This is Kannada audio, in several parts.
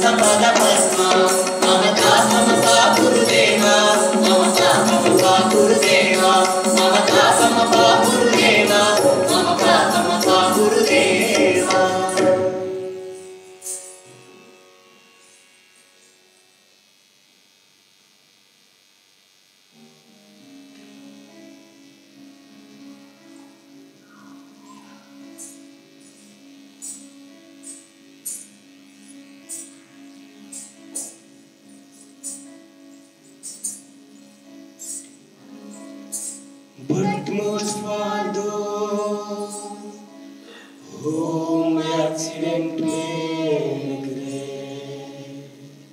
ಸಫಲ ಪದ್ಮ ಮಮತಾ ಮಮತಾ ಗುರುದೇವ ಮಮತಾ ಮಮತಾ ಗುರುದೇವ ಮಮತಾ ಮಮತಾ ಗುರುದೇವ ಮಮತಾ ಮಮತಾ ಗುರುದೇವ But most for those whom accident may regret.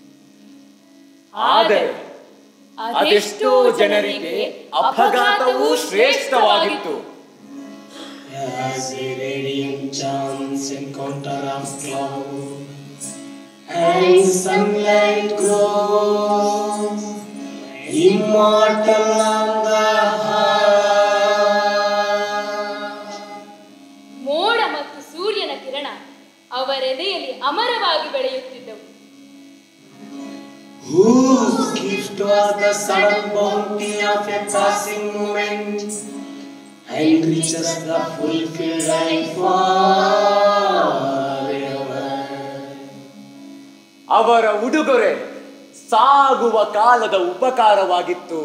ಆದರೆ ಅದೆಷ್ಟೋ ಜನರಿಗೆ ಅಪಘಾತವೂ ಶ್ರೇಷ್ಠವಾಗಿತ್ತು As a radiant chance encounter of cloud and sunlight grows immortal on the heart. ಮೋಡ ಮತ್ತು ಸೂರ್ಯನ ಕಿರಣ ಅವರೆದೆಯಲ್ಲಿ ಅಮರವಾಗಿ ಬೆಳೆಯುತ್ತಿದ್ದವು Whose gift was the sudden bounty of a passing moment and reaches the fulfilled life forever. ಅವರ ಉಡುಗೊರೆ ಸಾಗುವ ಕಾಲದ ಉಪಕಾರವಾಗಿತ್ತು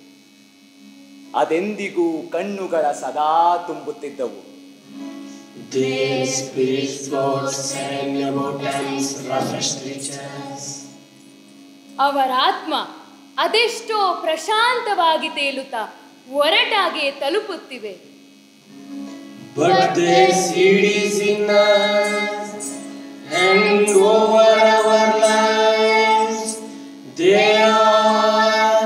ಅದೆಂದಿಗೂ ಕಣ್ಣುಗಳ ಸದಾ ತುಂಬುತ್ತಿದ್ದವು Their spirits thoughts sang about time's roughest riches. ಅವರ ಆತ್ಮ ಅದೆಷ್ಟೋ ಪ್ರಶಾಂತವಾಗಿ ತೇಲುತ್ತಾ ಒರಟಾಗೆ ತಲುಪುತ್ತಿವೆ But their seed is in us, and over our lives they are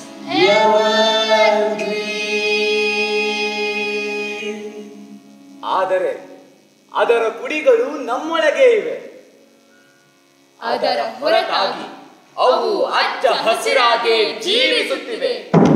evergreen. ಆದರೆ ಅದರ ಕುಡಿಗಳು ನಮ್ಮೊಳಗೆ ಇವೆ ಅದರ ಹೊರತಾಗಿ ಅವು ಹಚ್ಚ ಹಸಿರಾಗೆ ಜೀವಿಸುತ್ತಿವೆ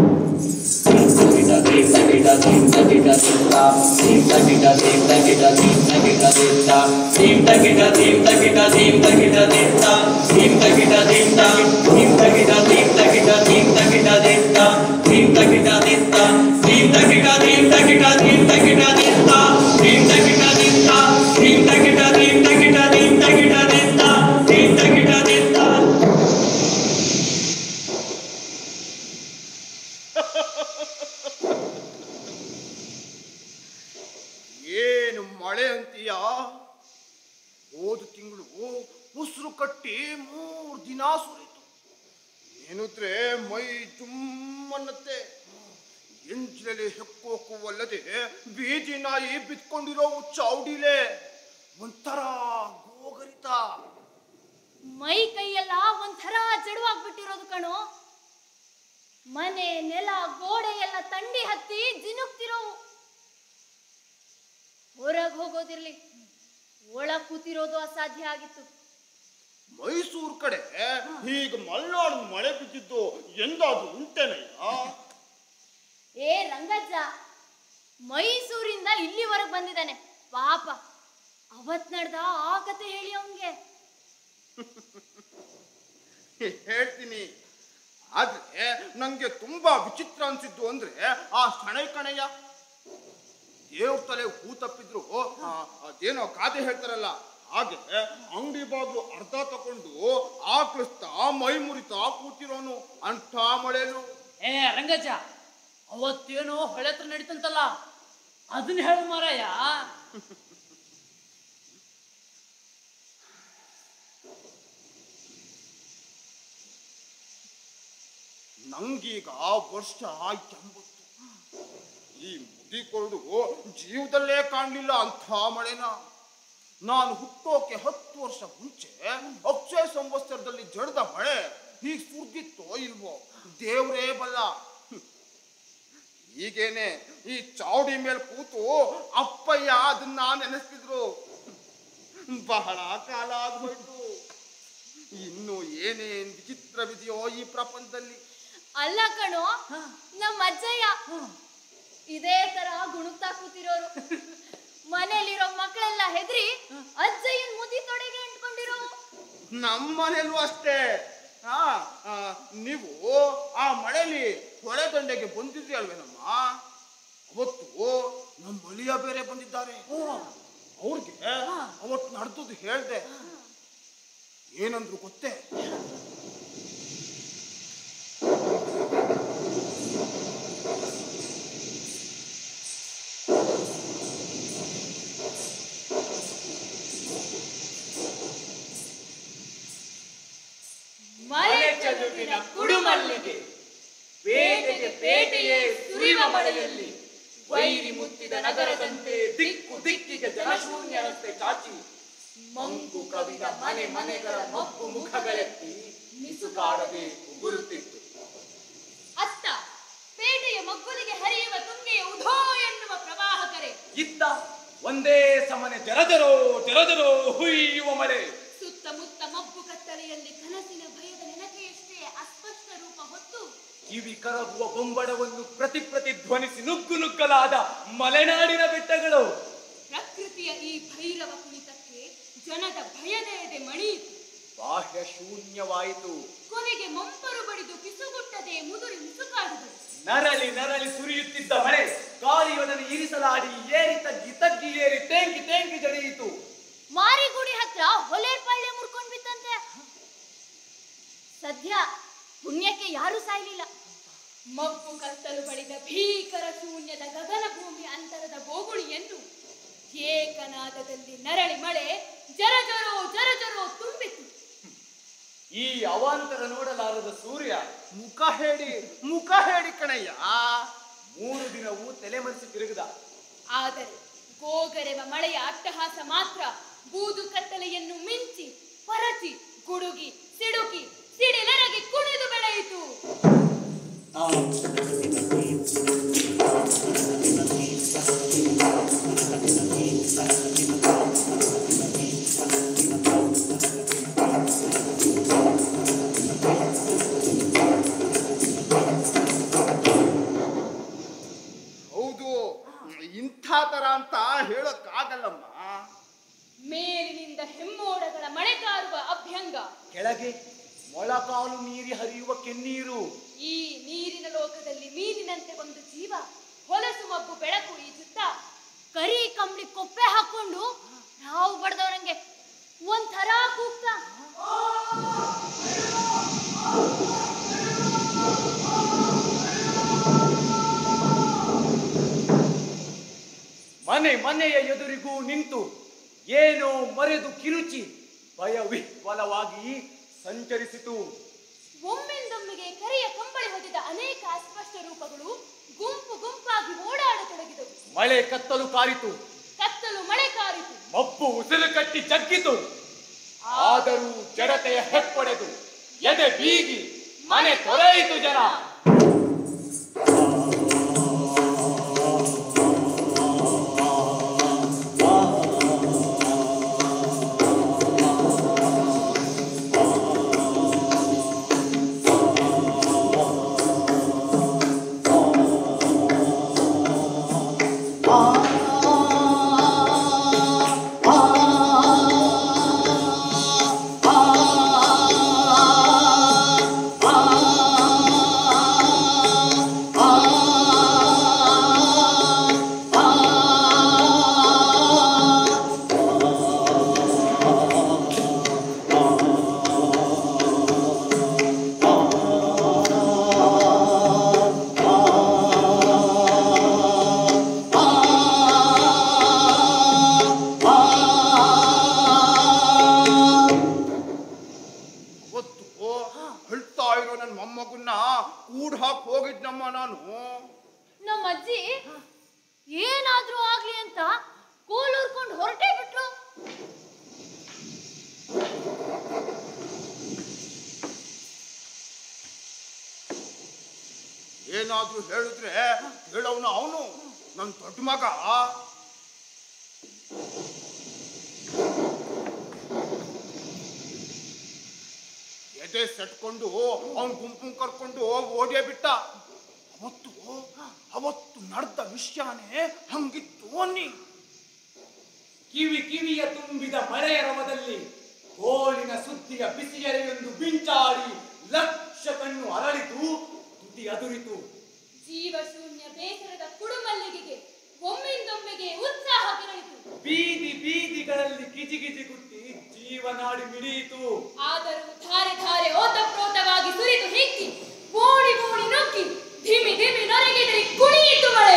ಏನು ಮಳೆ ಅಂತೀಯ ಹೋದ ತಿಂಗಳು ಉಸಿರು ಕಟ್ಟಿ ಮೂರು ದಿನ ಸುರಿತು ಏನುದ್ರೆ ಮೈ ಜುಮ್ಮನ್ನತ್ತೆ ಎಂಜಿನಲ್ಲಿ ಹೆಕ್ಕೋಕು ಅಲ್ಲದೆ ಬೀದಿ ನಾಯಿ ಬಿತ್ಕೊಂಡಿರೋ ಚೌಡಿಲೆ ಒಂಥರ ಗೋಗರಿತ ಮೈ ಕೈಯೆಲ್ಲ ಒಂಥರ ಜಡುವಾಗ್ಬಿಟ್ಟಿರೋದು ಕಣೋ ಮನೆ ನೆಲ ಗೋಡೆ ಎಲ್ಲ ತಂಡಿ ಹತ್ತಿ ಜಿನುಗ್ತಿರೋವು ಹೊರಗ್ ಹೋಗೋದಿರ್ಲಿ ಒಳಗ್ ಕೂತಿರೋದು ಅಸಾಧ್ಯ ಆಗಿತ್ತು ಮೈಸೂರು ಕಡೆ ಹೀಗೆ ಮಲ್ನಾಡು ಮಳೆ ಬಿದ್ದಿದ್ದು ಎಂದಾದ್ರೂ ಉಂಟೇನಯ್ಯ ಏ ರಂಗಜ್ಜ ಮೈಸೂರಿಂದ ಇಲ್ಲಿವರೆಗೆ ಬಂದಿದ್ದಾನೆ ಪಾಪ ಅವತ್ ನಡ್ದ ಆ ಕತೆ ಹೇಳಿ ಅವನ್ಗೆ ಹೇಳ್ತೀನಿ ಆದ್ರೆ ನಂಗೆ ತುಂಬಾ ವಿಚಿತ್ರ ಅನ್ಸಿದ್ದು ಅಂದ್ರೆ ಆ ಶಣೈ ಕಣಯ್ಯ ದೇವ್ರ ತಲೆ ಹೂ ತಪ್ಪಿದ್ರು ಆ, ಅದೇನೋ ಗಾದೆ ಹೇಳ್ತಾರಲ್ಲ ಹಾಗೆ ಅಂಗಡಿ ಬಾಗ್ಲು ಅರ್ಧ ತಕೊಂಡು ಆಕಳಿಸ್ತಾ ಮೈ ಮುರಿತಾ ಕೂತಿರೋನು ಅಂಥ ಮಳೆಲು ಏ ರಂಗಜ್ಜ ಅವತ್ತೇನೋ ಹೊಳೆ ಹತ್ರ ನಡೀತಂತಲ್ಲ ಅದನ್ನ ಹೇಳು ಮಾರಾಯ ನಂಗೀಗ ವರ್ಷ ಎಂಬತ್ತು ಈ ಮುದಿಕೊರಡು ಜೀವದಲ್ಲೇ ಕಾಣಲಿಲ್ಲ ಅಂಥ ಮಳೆನ ನಾನು ಹುಟ್ಟೋಕೆ ಹತ್ತು ವರ್ಷ ಮುಂಚೆ ಅಕ್ಷಯ ಸಂವತ್ಸರದಲ್ಲಿ ಜಡದ ಮಳೆ ಹೀಗೆ ಸುರ್ದಿತ್ತೋ ಇಲ್ವೋ ದೇವ್ರೇ ಬಲ್ಲ ಹೀಗೇನೆ ಈ ಚಾವಡಿ ಮೇಲೆ ಕೂತು ಅಪ್ಪಯ್ಯ ಅದನ್ನ ನೆನೆಸ್ತಿದ್ರು ಬಹಳ ಕಾಲ ಆಗೋಯ್ತು ಇನ್ನು ಏನೇನ್ ವಿಚಿತ್ರವಿದೆಯೋ ಈ ಪ್ರಪಂಚದಲ್ಲಿ ಅಲ್ಲ ಕಣೋ ನಮ್ಮ ಅಜ್ಜಯ್ಯ ಇದೇ ತರ ಗುಣುಕ್ತಾ ಕೂತಿರೋರು ಮನೇಲಿರೋ ಮಕ್ಕಳೆಲ್ಲ ಹೆದರಿ ಅಜ್ಜಯ್ಯನ್ ಮುದಿ ತೊಡೆಗೆ ಅಂಟ್ಕೊಂಡಿರೋ ನಮ್ಮನೇಲೂ ಅಷ್ಟೇ ಹಾ ಆ, ನೀವು ಆ ಮಳೆಯಲ್ಲಿ ಹೊಳೆ ದಂಡೆಗೆ ಬಂದಿದ್ರಿ ಅಲ್ವೇನಮ್ಮ ಅವತ್ತು ನಮ್ಮ ಬಲಿಯ ಬೇರೆ ಬಂದಿದ್ದಾರೆ ಅವ್ರಿಗೆ ಅವತ್ತು ನಡೆದದ್ದು ಹೇಳ್ದೆ ಏನಂದ್ರು ಗೊತ್ತೇ ಮಳೆ ಚದುರಿನ ಕುಡುಮಲ್ಲಿಗೆ ಬೇಟೆಗೆ ಬೇಟೆಯೇ ಸುರಿವ ಮಳೆಯಲ್ಲಿ ವೈರಿ ಮುತ್ತಿದ ನಗರದಂತೆ ದಿಕ್ಕು ದಿಕ್ಕಿಗೆ ಜನಶೂನ್ಯ ರಸ್ತೆ ಚಾಚಿ ಮಂಕು ಕವಿದ ಮನೆ ಮನೆಗಳ ಮಬ್ಬು ಮುಖಗಳೆತ್ತಿ ಮಿಸುಕಾಡಬೇಕು ಗುರುತಿತ್ತು ಅತ್ತ ಪೇಟೆಯ ಮಗ್ಗುಲಿಗೆ ಹರಿಯುವ ತುಂಗೆಯ ಉಧೋ ಎನ್ನುವ ಪ್ರವಾಹಕರೆ ಇತ್ತ ಒಂದೇ ಸಮನೆ ಜರಜರೋ ಜರಜರೋ ಹುಯ್ಯುವ ಮಳೆ ಸುತ್ತಮುತ್ತ ಮಬ್ಬು ಕತ್ತಲೆಯಲ್ಲಿ ಕನಸಿನ ಭಯದ ನೆನಕೆಯಷ್ಟೇ ಅಸ್ಪಷ್ಟ ರೂಪ ಹೊತ್ತು ಕಿವಿ ಕರಗುವ ಬೊಂಬಡವನ್ನು ಪ್ರತಿ ಪ್ರತಿ ಧ್ವನಿಸಿ ನುಗ್ಗು ನುಗ್ಗಲಾದ ಮಲೆನಾಡಿನ ಬೆಟ್ಟಗಳು ಪ್ರಕೃತಿಯ ಈ ಭೈರವ ಕುಣಿತಕ್ಕೆ ಜನದ ಭಯದ ಎದೆ ಮಣಿಯಿತು ಬಾಹ್ಯ ಶೂನ್ಯವಾಯಿತು ಕೊನೆಗೆ ಮಂಪರು ಬಡಿದು ಪಿಸುಗುಟ್ಟದೆ ಮುದುರಿ ಮುಸುಕಾಡಿದರು ನರಳಿ ನರಳಿ ಸುರಿಯುತ್ತಿದ್ದ ಮಳೆ ಗಾಳಿಯೊಡನೆ ಇರಿಸಲಾಡಿ ಏರಿ ತಗ್ಗಿ ತಗ್ಗಿ ಏರಿ ತೇಂಗಿ ತೇಂಗಿ ಜಡಿಯಿತು ಮಾರಿಗುಡಿ ಹತ್ರ ಹೊಲೇರ್ ಪಳ್ಳೆ ಮುರ್ಕೊಂಡ್ ಬಿತ್ತಂತೆ ಸದ್ಯ ಪುಣ್ಯಕ್ಕೆ ಯಾರೂ ಸಾಯ್ಲಿಲ್ಲ ಮಬ್ಬು ಕತ್ತಲು ಬಳಿದ ಭೀಕರ ಶೂನ್ಯದ ಗಗನ ಭೂಮಿ ಅಂತರದ ಬೋಗುಳಿಯನ್ನು ಏಕನಾದದಲ್ಲಿ ನರಳಿ ಮಳೆ ಜರಜರೋ ಜರಜರೋ ತುಂಬಿತು ಈ ಅವಾಂತರ ನೋಡಲಾರದ ಸೂರ್ಯ ಮುಖ ಹೇಳಿ ಮುಖ ಹೇಳಿ ಕಣಯ್ಯ ಮೂರು ದಿನವೂ ತಲೆಮರೆಸಿ ತಿರುಗಿದ ಆದರೆ ಗೋಗರೆವ ಮಳೆಯ ಅಟ್ಟಹಾಸ ಮಾತ್ರ ಬೂದು ಕತ್ತಲೆಯನ್ನು ಮಿಂಚಿ ಪರಚಿ ಗುಡುಗಿ ಸಿಡುಕಿ ಸಿಡಿಲೆರಗಿ ಕುಣಿದು ಬೆಳೆಯಿತು ಹೌದು ಇಂಥ ತರ ಅಂತ ಹೇಳಕ್ಕಾಗಲ್ಲಮ್ಮ ಮೇಲಿನಿಂದ ಹೆಮ್ಮೋಡಗಳ ಮಳೆಗಾರುವ ಅಭ್ಯಂಗ ಕೆಳಗೆ ಮೊಳಕಾಲು ಮೀರಿ ಹರಿಯುವ ಕೆನ್ನೀರು ಈ ನೀರಿನ ಲೋಕದಲ್ಲಿ ಮೀನಿನಂತೆ ಒಂದು ಜೀವ ಹೊಲಸು ಮಬ್ಬು ಬೆಳಕು ಈಜುತ್ತ ಕರಿ ಕಂಬಳಿ ಕೊಪ್ಪೆ ಹಾಕೊಂಡು ನಾವು ಬಡ್ದವ್ರಂಗೆ ಒಂಥರ ಕೂಗ್ತಾ ಮನೆ ಮನೆಯ ಎದುರಿಗೂ ನಿಂತು ಏನೋ ಮರೆದು ಕಿರುಚಿ ಭಯ ವಿಹ್ವಲವಾಗಿ ಸಂಚರಿಸಿತು ಒಮ್ಮೆಂದೊಮ್ಮೆಗೆ ಕರಿಯ ಕಂಬಳಿ ಹೊದಿದ ಅನೇಕ ಅಸ್ಪಷ್ಟ ರೂಪಗಳು ಗುಂಪು ಗುಂಪಾಗಿ ಓಡಾಡತೊಡಗಿದವು ಮಳೆ ಕತ್ತಲು ಕಾರಿತು ಕತ್ತಲು ಮಳೆ ಕಾರಿತು ಮಬ್ಬು ಉಸಿರು ಕಟ್ಟಿ ಜಗ್ಗಿತು ಆದರೂ ಜಡತೆಯ ಹೆಪ್ಪೊಡೆದು ಎದೆ ಬೀಗಿ ಮನೆ ತೊರೆಯಿತು ಜನ ಅವತ್ತು ಅಳ್ತಾ ಇರೋ ನನ್ನ ಮೊಮ್ಮಗನ್ನ ಕೂಡ್ ಹಾಕಿ ಹೋಗಿದ್ನಮ್ಮ ನಾನು ನಮ್ಮ ಅಜ್ಜಿ ಏನಾದ್ರೂ ಆಗ್ಲಿ ಅಂತ ಕೋಲೂರ್ಕೊಂಡು ಹೊರಟೇ ಬಿಟ್ರು ಏನಾದ್ರೂ ಹೇಳಿದ್ರೆ ಹೇಳವನು ಅವನು ನನ್ನ ದೊಡ್ಡ ಮಗ ಎದೆ ಸೆಟ್ಕೊಂಡು ಅವನ್ ಗುಂಪು ಕರ್ಕೊಂಡು ಓಡೇ ಬಿಟ್ಟ ಅವತ್ತು ಅವತ್ತು ನಡೆದ ವಿಷಯನೇ ಹಂಗಿತ್ತು ಅನ್ನಿ ಕಿವಿ ಕಿವಿಯ ತುಂಬಿದ ಮಳೆಯ ರವದಲ್ಲಿ ತೋಳಿನ ಸುದ್ದಿಯ ಬಿಸಿಗೆರೆಯೊಂದು ಬಿಂಚಾಡಿ ಲಕ್ಷ ಕಣ್ಣು ಅರಳಿತು ತುಟಿ ಅದುರಿತು ಜೀವಶೂನ್ಯ ಬೇಸರದ ಕುಡುಮಲ್ಲಿಗೆಗೆ ಒಮ್ಮಿಂದೊಮ್ಮೆಗೆ ಉತ್ಸಾಹ ಕೆರಳಿತು ಬೀದಿ ಬೀದಿಗಳಲ್ಲಿ ಗಿಜಿಗಿಜಿ ಗುಟ್ಟಿ ಜೀವನಾಡಿ ಮಿಡಿಯಿತು ಆದರೂ ಧಾರೆ ಧಾರೆ ಓತಪ್ರೋತವಾಗಿ ಸುರಿದು ಹಿಕ್ಕಿ ಓಡಿ ಓಡಿ ನುಗ್ಗಿ ಧಿಮಿ ಧಿಮಿ ನೊರೆಗೆದರಿ ಕುಣಿಯಿತು ಮಳೆ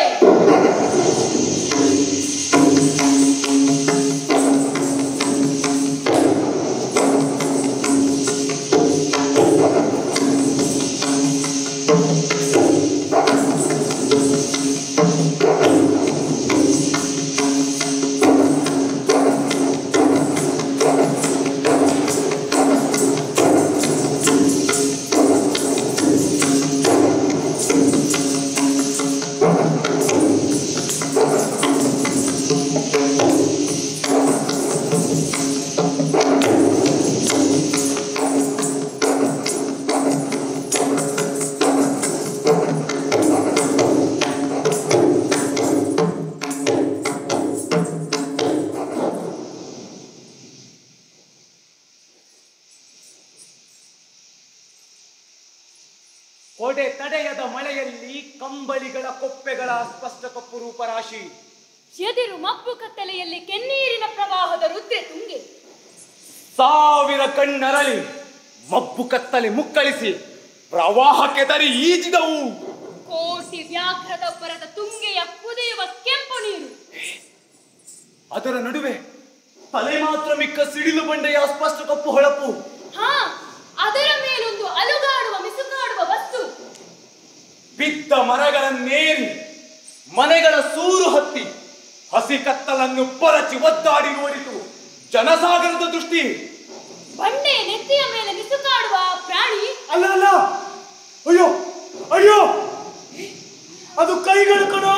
ಕೊಡೆ ತಡೆಯದ ಮಳೆಯಲ್ಲಿ ಕಂಬಳಿಗಳ ಕೊಪ್ಪೆಗಳ ಸ್ಪಷ್ಟ ಕಪ್ಪು ರೂಪರಾಶಿ ಎದಿರು ಮಬ್ಬು ಕತ್ತಲೆಯಲ್ಲಿ ಕೆನ್ನೀರಿನ ಪ್ರವಾಹದ ರುದ್ರೆ ತುಂಗೆ ಸಾವಿರ ಕಣ್ಣರಳಿ ಮಬ್ಬು ಕತ್ತಲೆ ಮುಕ್ಕಳಿಸಿ ಪ್ರವಾಹಕ್ಕೆ ತರಿ ಈಜಿದವು ಕೋಟಿ ವ್ಯಾಘ್ರದೊಬ್ಬರದ ತುಂಗೆಯ ಕುದಿಯುವ ಕೆಂಪು ನೀರು ಅದರ ನಡುವೆ ತಲೆ ಮಾತ್ರ ಮಿಕ್ಕ ಸಿಡಿಲು ಬಂಡೆಯ ಸ್ಪಷ್ಟ ಕಪ್ಪು ಹೊಳಪು ಹಾ ಅದರ ಮೇಲೊಂದು ಅಲುಗಾಡುವ ಮಿಸುಕಾಡುವ ವಸ್ತು ಬಿದ್ದ ಮರಗಳನ್ನೇರಿ ಮನೆಗಳ ಸೂರು ಹತ್ತಿ ಹಸಿ ಕತ್ತಲನ್ನು ಪರಚಿ ಒದ್ದಾಡಿ ನೋಡಿತು ಜನಸಾಗರದ ದೃಷ್ಟಿ ಬಂಡೆಯ ನೆತ್ತಿಯ ಮೇಲೆ ಮಿಸುಕಾಡುವ ಆ ಪ್ರಾಣಿ ಅಲ್ಲ ಅಲ್ಲ ಅಯ್ಯೋ ಅಯ್ಯೋ ಅದು ಕೈಗಳು ಕಣೋ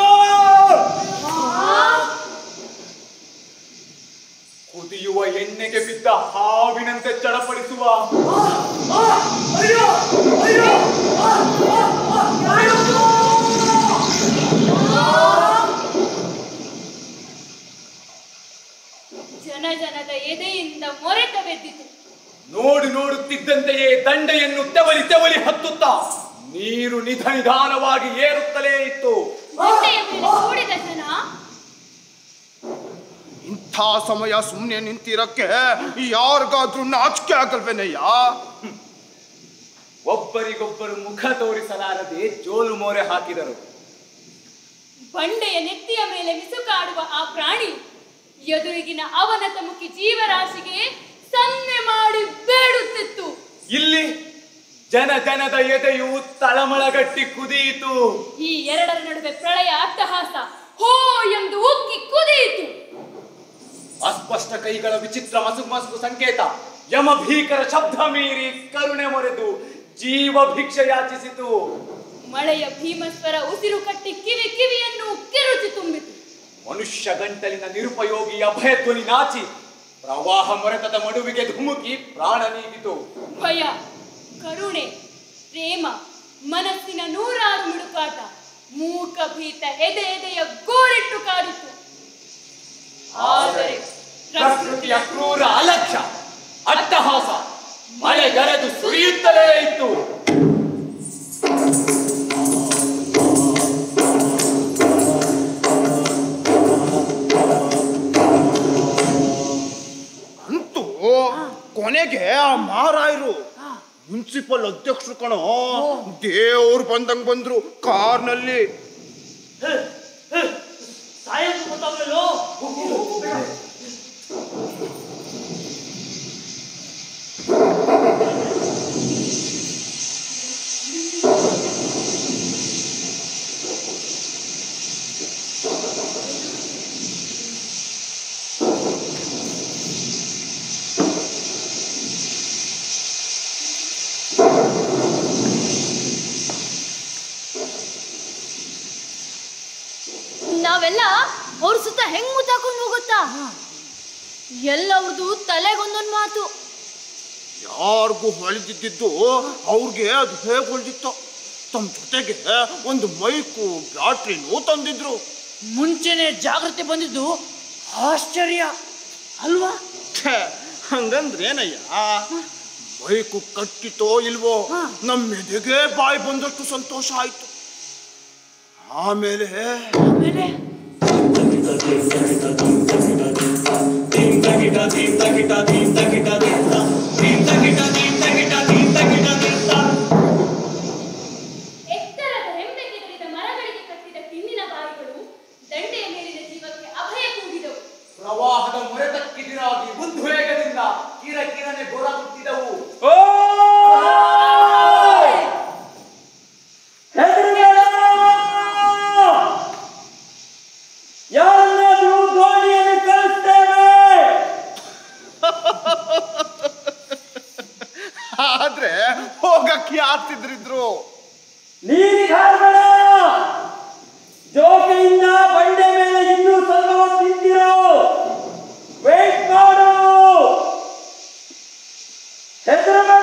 ಕುದಿಯುವ ಎಣ್ಣೆಗೆ ಬಿದ್ದ ಹಾವಿನಂತೆ ಚಡಪಡಿಸುವ ಅಯ್ಯೋ ಅಯ್ಯೋ ಜನ ಜನದ ಎದೆಯಿಂದ ಮೊರೆತವೆದ್ದಿತು ನೋಡಿ ನೋಡುತ್ತಿದ್ದಂತೆಯೇ ದಂಡೆಯನ್ನು ತೆವಲಿ ತೆವಲಿ ಹತ್ತುತ್ತಾ ನೀರು ನಿಧ ನಿಧಾನವಾಗಿ ಏರುತ್ತಲೇ ಇತ್ತು ಬಂಡೆಯ ಮೇಲೆ ಕೂಡಿದ ಜನ ಇಂಥ ಸಮಯ ಸುಮ್ಮನೆ ನಿಂತಿರಕ್ಕೆ ಯಾರಿಗಾದ್ರೂ ನಾಚಿಕೆ ಆಗಲ್ವೇನಯ್ಯ ಒಬ್ಬರಿಗೊಬ್ಬರು ಮುಖ ತೋರಿಸಲಾರದೆ ಜೋಲು ಮೋರೆ ಹಾಕಿದರು ಬಂಡೆಯ ನೆತ್ತಿಯ ಮೇಲೆ ಮಿಸುಕಾಡುವ ಆ ಪ್ರಾಣಿ ಎದುರಿಗಿನ ಅವನತ ಮುಖಿ ಜೀವರಾಶಿಗೆ ಸನ್ನೆ ಮಾಡಿ ಬೇಡುತ್ತಿತ್ತು ಇಲ್ಲಿ ಜನ ಜನದ ಎದೆಯು ತಳಮಳಗಟ್ಟಿ ಕುದಿಯಿತು ಈ ಎರಡರ ನಡುವೆ ಪ್ರಳಯ ಅಟ್ಟಹಾಸ ಹೋ ಎಂದು ಉಕ್ಕಿ ಕುದಿಯಿತು ಅಸ್ಪಷ್ಟ ಕೈಗಳ ವಿಚಿತ್ರ ಮಸುಕು ಮಸುಕು ಸಂಕೇತ ಯಮ ಭೀಕರ ಶಬ್ದ ಮೀರಿ ಕರುಣೆ ಮೊರೆದು ಜೀವ ಭಿಕ್ಷೆ ಯಾಚಿಸಿತು ಮಳೆಯ ಭೀಮಸ್ವರ ಉಸಿರು ಕಟ್ಟಿ ಕಿವಿ ಕಿವಿಯನ್ನು ಕಿರುಚಿ ತುಂಬಿತು ಮನುಷ್ಯ ಗಂಟಲಿನ ನಿರುಪಯೋಗಿ ಅಭಯ ಧ್ವನಿ ನಾಚಿ ಪ್ರವಾಹ ಮೊರೆತದ ಮಡುವಿಗೆ ಧುಮುಕಿ ಪ್ರಾಣ ನೀಡಿತು ಭಯ ಕರುಣೆ ಪ್ರೇಮ ಮನಸ್ಸಿನ ನೂರಾರು ಮಿಡುಕಾಟ ಮೂಕ ಭೀತ ಎದೆ ಎದೆಯ ಗೋಳಿಟ್ಟು ಕಾಡಿತು ಆದರೆ ಪ್ರಕೃತಿಯ ಕ್ರೂರ ಅಲಕ್ಷ್ಯ ಅಟ್ಟಹಾಸ ಮಳೆಗರೆದು ಸುರಿಯುತ್ತಲೇ ಇತ್ತು ಅಂತೂ ಕೊನೆಗೆ ಆ ಮಾರಾಯರು ಮುನ್ಸಿಪಲ್ ಅಧ್ಯಕ್ಷರು ಕಣೋ ದೇವ್ರು ಬಂದಂಗ್ ಬಂದ್ರು ಕಾರ್ನಲ್ಲಿ ಸಾಯಂಕಾಲ ಗೊತ್ತಾಗಲಿಲ್ಲೋ ನಾವೆಲ್ಲ ಅವ್ರ ಸುತ್ತ ಹೆಂಗ್ ಮುತ್ತಾಕೊಂಡು ಹೋಗುತ್ತಾ ಎಲ್ಲವ್ರದ್ದು ತಲೆಗೊಂದೊಂದು ಮಾತು ಯಾರಿಗೂ ಹೊಳೆದಿದ್ದು ಅವ್ರಿಗೆ ಅದು ಹೇಗೆ ಹೊಳೆದಿತ್ತು ತಮ್ಮ ಜೊತೆಗೆ ಒಂದು ಮೈಕು ಬ್ಯಾಟ್ರಿನೂ ತಂದಿದ್ರು ಮುಂಚೆನೆ ಜಾಗೃತಿ ಬಂದಿದ್ದು ಆಶ್ಚರ್ಯ ಅಲ್ವಾ ಛೇ ಹಂಗಂದ್ರೇನಯ್ಯ ಬೈಕು ಕಟ್ಟಿತೋ ಇಲ್ವೋ ನಮ್ಮ ಎದೆಗೆ ಬಾಯಿ ಬಂದಷ್ಟು ಸಂತೋಷ ಆಯ್ತು ಆಮೇಲೆ ಆಮೇಲೆ ಎತ್ತರದ ಹೆಂಬೆಗೆ ಕಡಿದ ಮರಗಳಿಗೆ ಕಟ್ಟಿದ ಟಿನ್ನಿನ ಬಾಯಿಗಳು ದಂಡೆಯ ಮೇಲಿನ ಜೀವಕ್ಕೆ ಅಭಯ ಕೂಗಿದವು ಪ್ರವಾಹದ ಮೊರೆತಕ್ಕಿದಿರಾಗಿ ಉದ್ವೇಗದಿಂದ ಕಿರ ಕಿರನೆ ಗೊರಗುತ್ತಿದವು ಯಾರನ್ನಾದ್ರೂ ದೋಣಿಯನ್ನು ಕಳಿಸ್ತೇವೆ ಆದ್ರೆ ಹೋಗಕ್ಕೆ ಆಗ್ತಿದ್ರಿದ್ರು ನೀರಿಗೆ ಹಾರಬೇಡ ಜೋಕಿಯಿಂದ ಬಂಡೆ ಮೇಲೆ ಇನ್ನೂ ಸ್ವಲ್ಪ ಹೊತ್ತು ನಿಂತಿರೋ ವೇಟ್ ಮಾಡು ಹೆದರಬೇಡ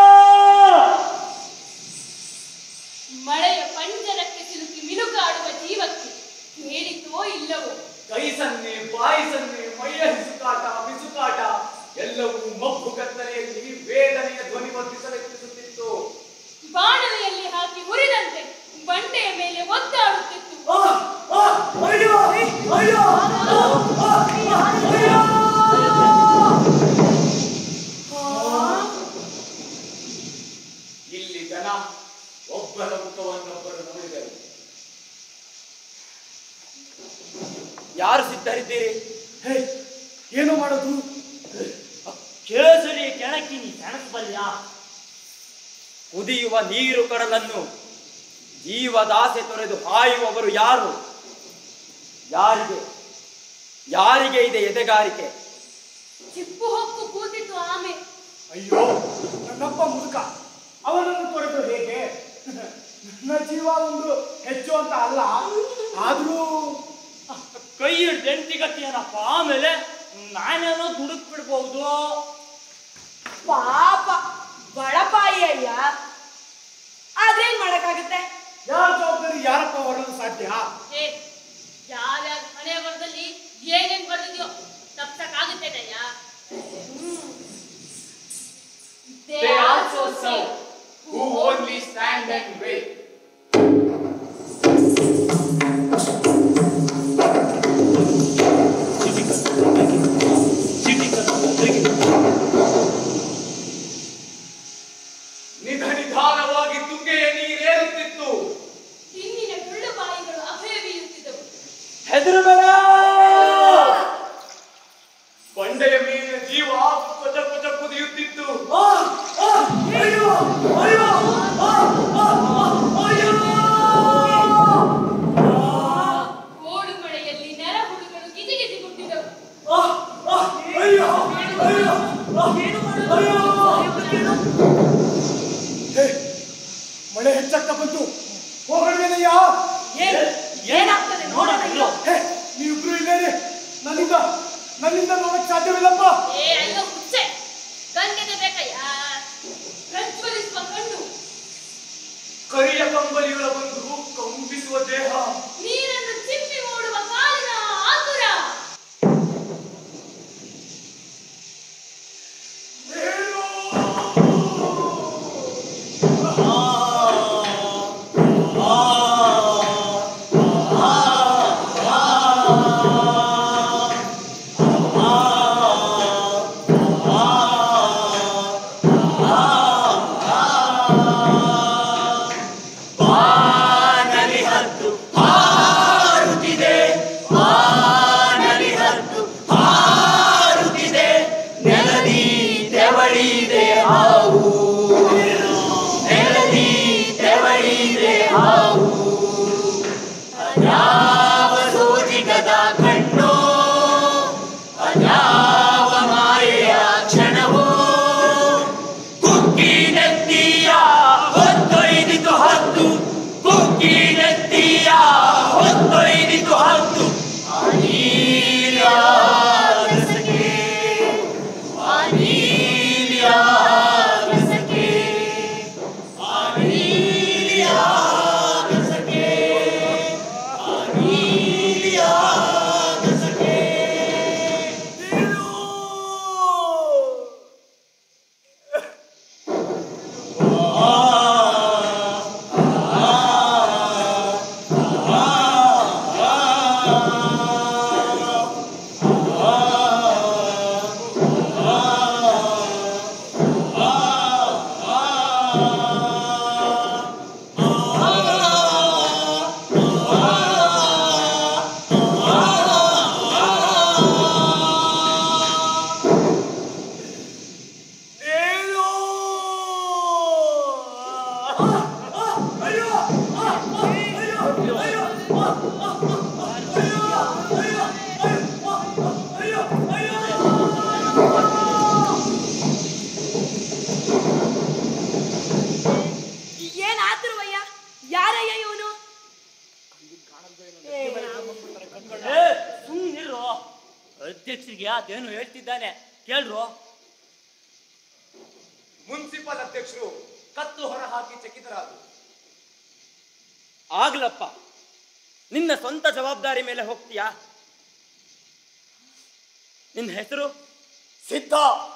ಮಳೆಯ ಪಂಜರಕ್ಕೆ ಸಿಲುಕಿ ಮಿನುಗಾಡುವ ಜೀವಕ್ಕೆ ಕೇಳಿತೋ ಇಲ್ಲವೋ ಕೈ ಸನ್ನೆ ಬಾಯಿ ಸನ್ನೆ ಮೈಯ ಹಿಸುಕಾಟ ಬಿಸುಕಾಟ ಎಲ್ಲವೂ ಮಬ್ಬು ಕತ್ತಲೆಯಲ್ಲಿ ವೇದನೆಯ ಧ್ವನಿ ವರ್ತಿಸಲೆತ್ತಿಸುತ್ತಿತ್ತು ಬಾಣಲೆಯಲ್ಲಿ ಹಾಕಿ ಹುರಿದಂತೆ ಬಂಡೆಯ ಮೇಲೆ ಒದ್ದಾಡುತ್ತಿತ್ತು ಇಲ್ಲಿ ಜನ ಒಬ್ಬರ ಮುಖವನ್ನೊಬ್ಬರು ನೋಡಿದರು ಯಾರು ಸಿದ್ಧರಿದ್ದೀರಿ ಹೇ, ಏನು ಮಾಡೋದು ಕೇಸರಿ ಕೆಣಕಿ ನೀ ಕೆಣಕಬಲ್ಲ ಕುದಿಯುವ ನೀರು ಕಡಲನ್ನು ಜೀವದಾಸೆ ತೊರೆದು ಹಾಯುವವರು ಯಾರು ಯಾರಿಗೆ ಯಾರಿಗೆ ಇದೆ ಎದೆಗಾರಿಕೆ ಚಿಪ್ಪು ಹೊಕ್ಕು ಕೂತಿತ್ತು ಆಮೆ ಅಯ್ಯೋ ನನ್ನಪ್ಪ ಮುದುಕ ಅವನನ್ನು ತೊರೆದು ಹೇಗೆ ನನ್ನ ಜೀವ ಒಂದು ಹೆಚ್ಚು ಅಂತ ಅಲ್ಲ ಆದ್ರೂ ಕೈ ಹಿಡ್ದೆಂಟಿಗತ್ತೇನಪ್ಪ ಆಮೇಲೆ ನಾನೇನೋ ದುಡುಕ್ ಬಿಡ್ಬಹುದು ಪಾಪ ಬಡಪಾಯಿ ಅಯ್ಯ ಆದ್ರೇನ್ ಮಾಡಕ್ಕಾಗತ್ತೆ ಯಾರ ಜವಾಬ್ದಾರಿ ಯಾರಪ್ಪ ಹೊರಲು ಸಾಧ್ಯ ಏ ಯಾವ್ಯಾವ ಹಣೆ ಬರದಲ್ಲಿ ಏನೇನ್ ಬರ್ದಿದ್ಯೋ ತಪ್ಸಕ್ಕಾಗುತ್ತೇನಯ್ಯ They also serve, who only stand and wait. ನಿಧ ನಿಧಾನವಾಗಿ ತುಂಗೆಯ ನೀರೇರುತ್ತಿತ್ತು ತಿನ್ನಿನ ಟುಳ್ಳು ಬಾಯಿಗಳು ಅಭಯ ಬೀಳುತ್ತಿದ್ದವು ಹೆದರಬೇಡ ಬಂಡೆಯ ಮೇಲಿನ ಜೀವ ಕೊಚ ಕೊಚ ಕುದಿಯುತ್ತಿತ್ತು ಕೋಡು ಮಳೆಯಲ್ಲಿ ನೆರ ಹುಳುಗಳು ಗಿಜಿಗಿಜಿಗುಟ್ಟಿದವು ಮಳೆ ಹೆಚ್ಚಾಗ್ತಾ ಬಂತು ಹೋಗಲ್ವೇನಯ್ಯ ಏನ್ ಏನಾಗ್ತದೆ ನೋಡೋಣ ಇರೋ ಹೇ, ಏನ್ ಆತುರವಯ್ಯ ಯಾರಯ್ಯ ಇವನು ಸುಮ್ಮನಿರು ಅಧ್ಯಕ್ಷರಿಗೆ ಅದೇನು ಹೇಳ್ತಿದ್ದಾನೆ ಕೇಳ್ರು ಮುನ್ಸಿಪಲ್ ಅಧ್ಯಕ್ಷರು ಕತ್ತು ಹೊರ ಹಾಕಿ ಚಕಿತರಾದರು ಆಗ್ಲಪ್ಪ ನಿನ್ನ ಸ್ವಂತ ಜವಾಬ್ದಾರಿ ಮೇಲೆ ಹೋಗ್ತೀಯಾ ನಿನ್ನ ಹೆಸರು ಸಿದ್ಧ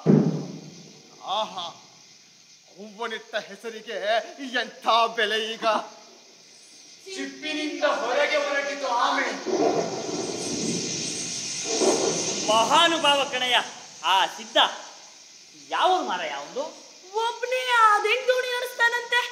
ಆಹಾ ಅವ್ವನಿಟ್ಟ ಹೆಸರಿಗೆ ಎಂಥ ಬೆಲೆ ಈಗ ಚಿಪ್ಪಿನಿಂದ ಹೊರಗೆ ಹೊರಟಿತು ಆಮೆ ಮಹಾನುಭಾವ ಕಣಯ್ಯ ಆ ಸಿದ್ಧ ಯಾವ ಮರ ಯಾವುದು ಒಬ್ನೇ ಅದೆಂಗ್ ದೋಣಿ ನಡೆಸ್ತಾನಂತೆ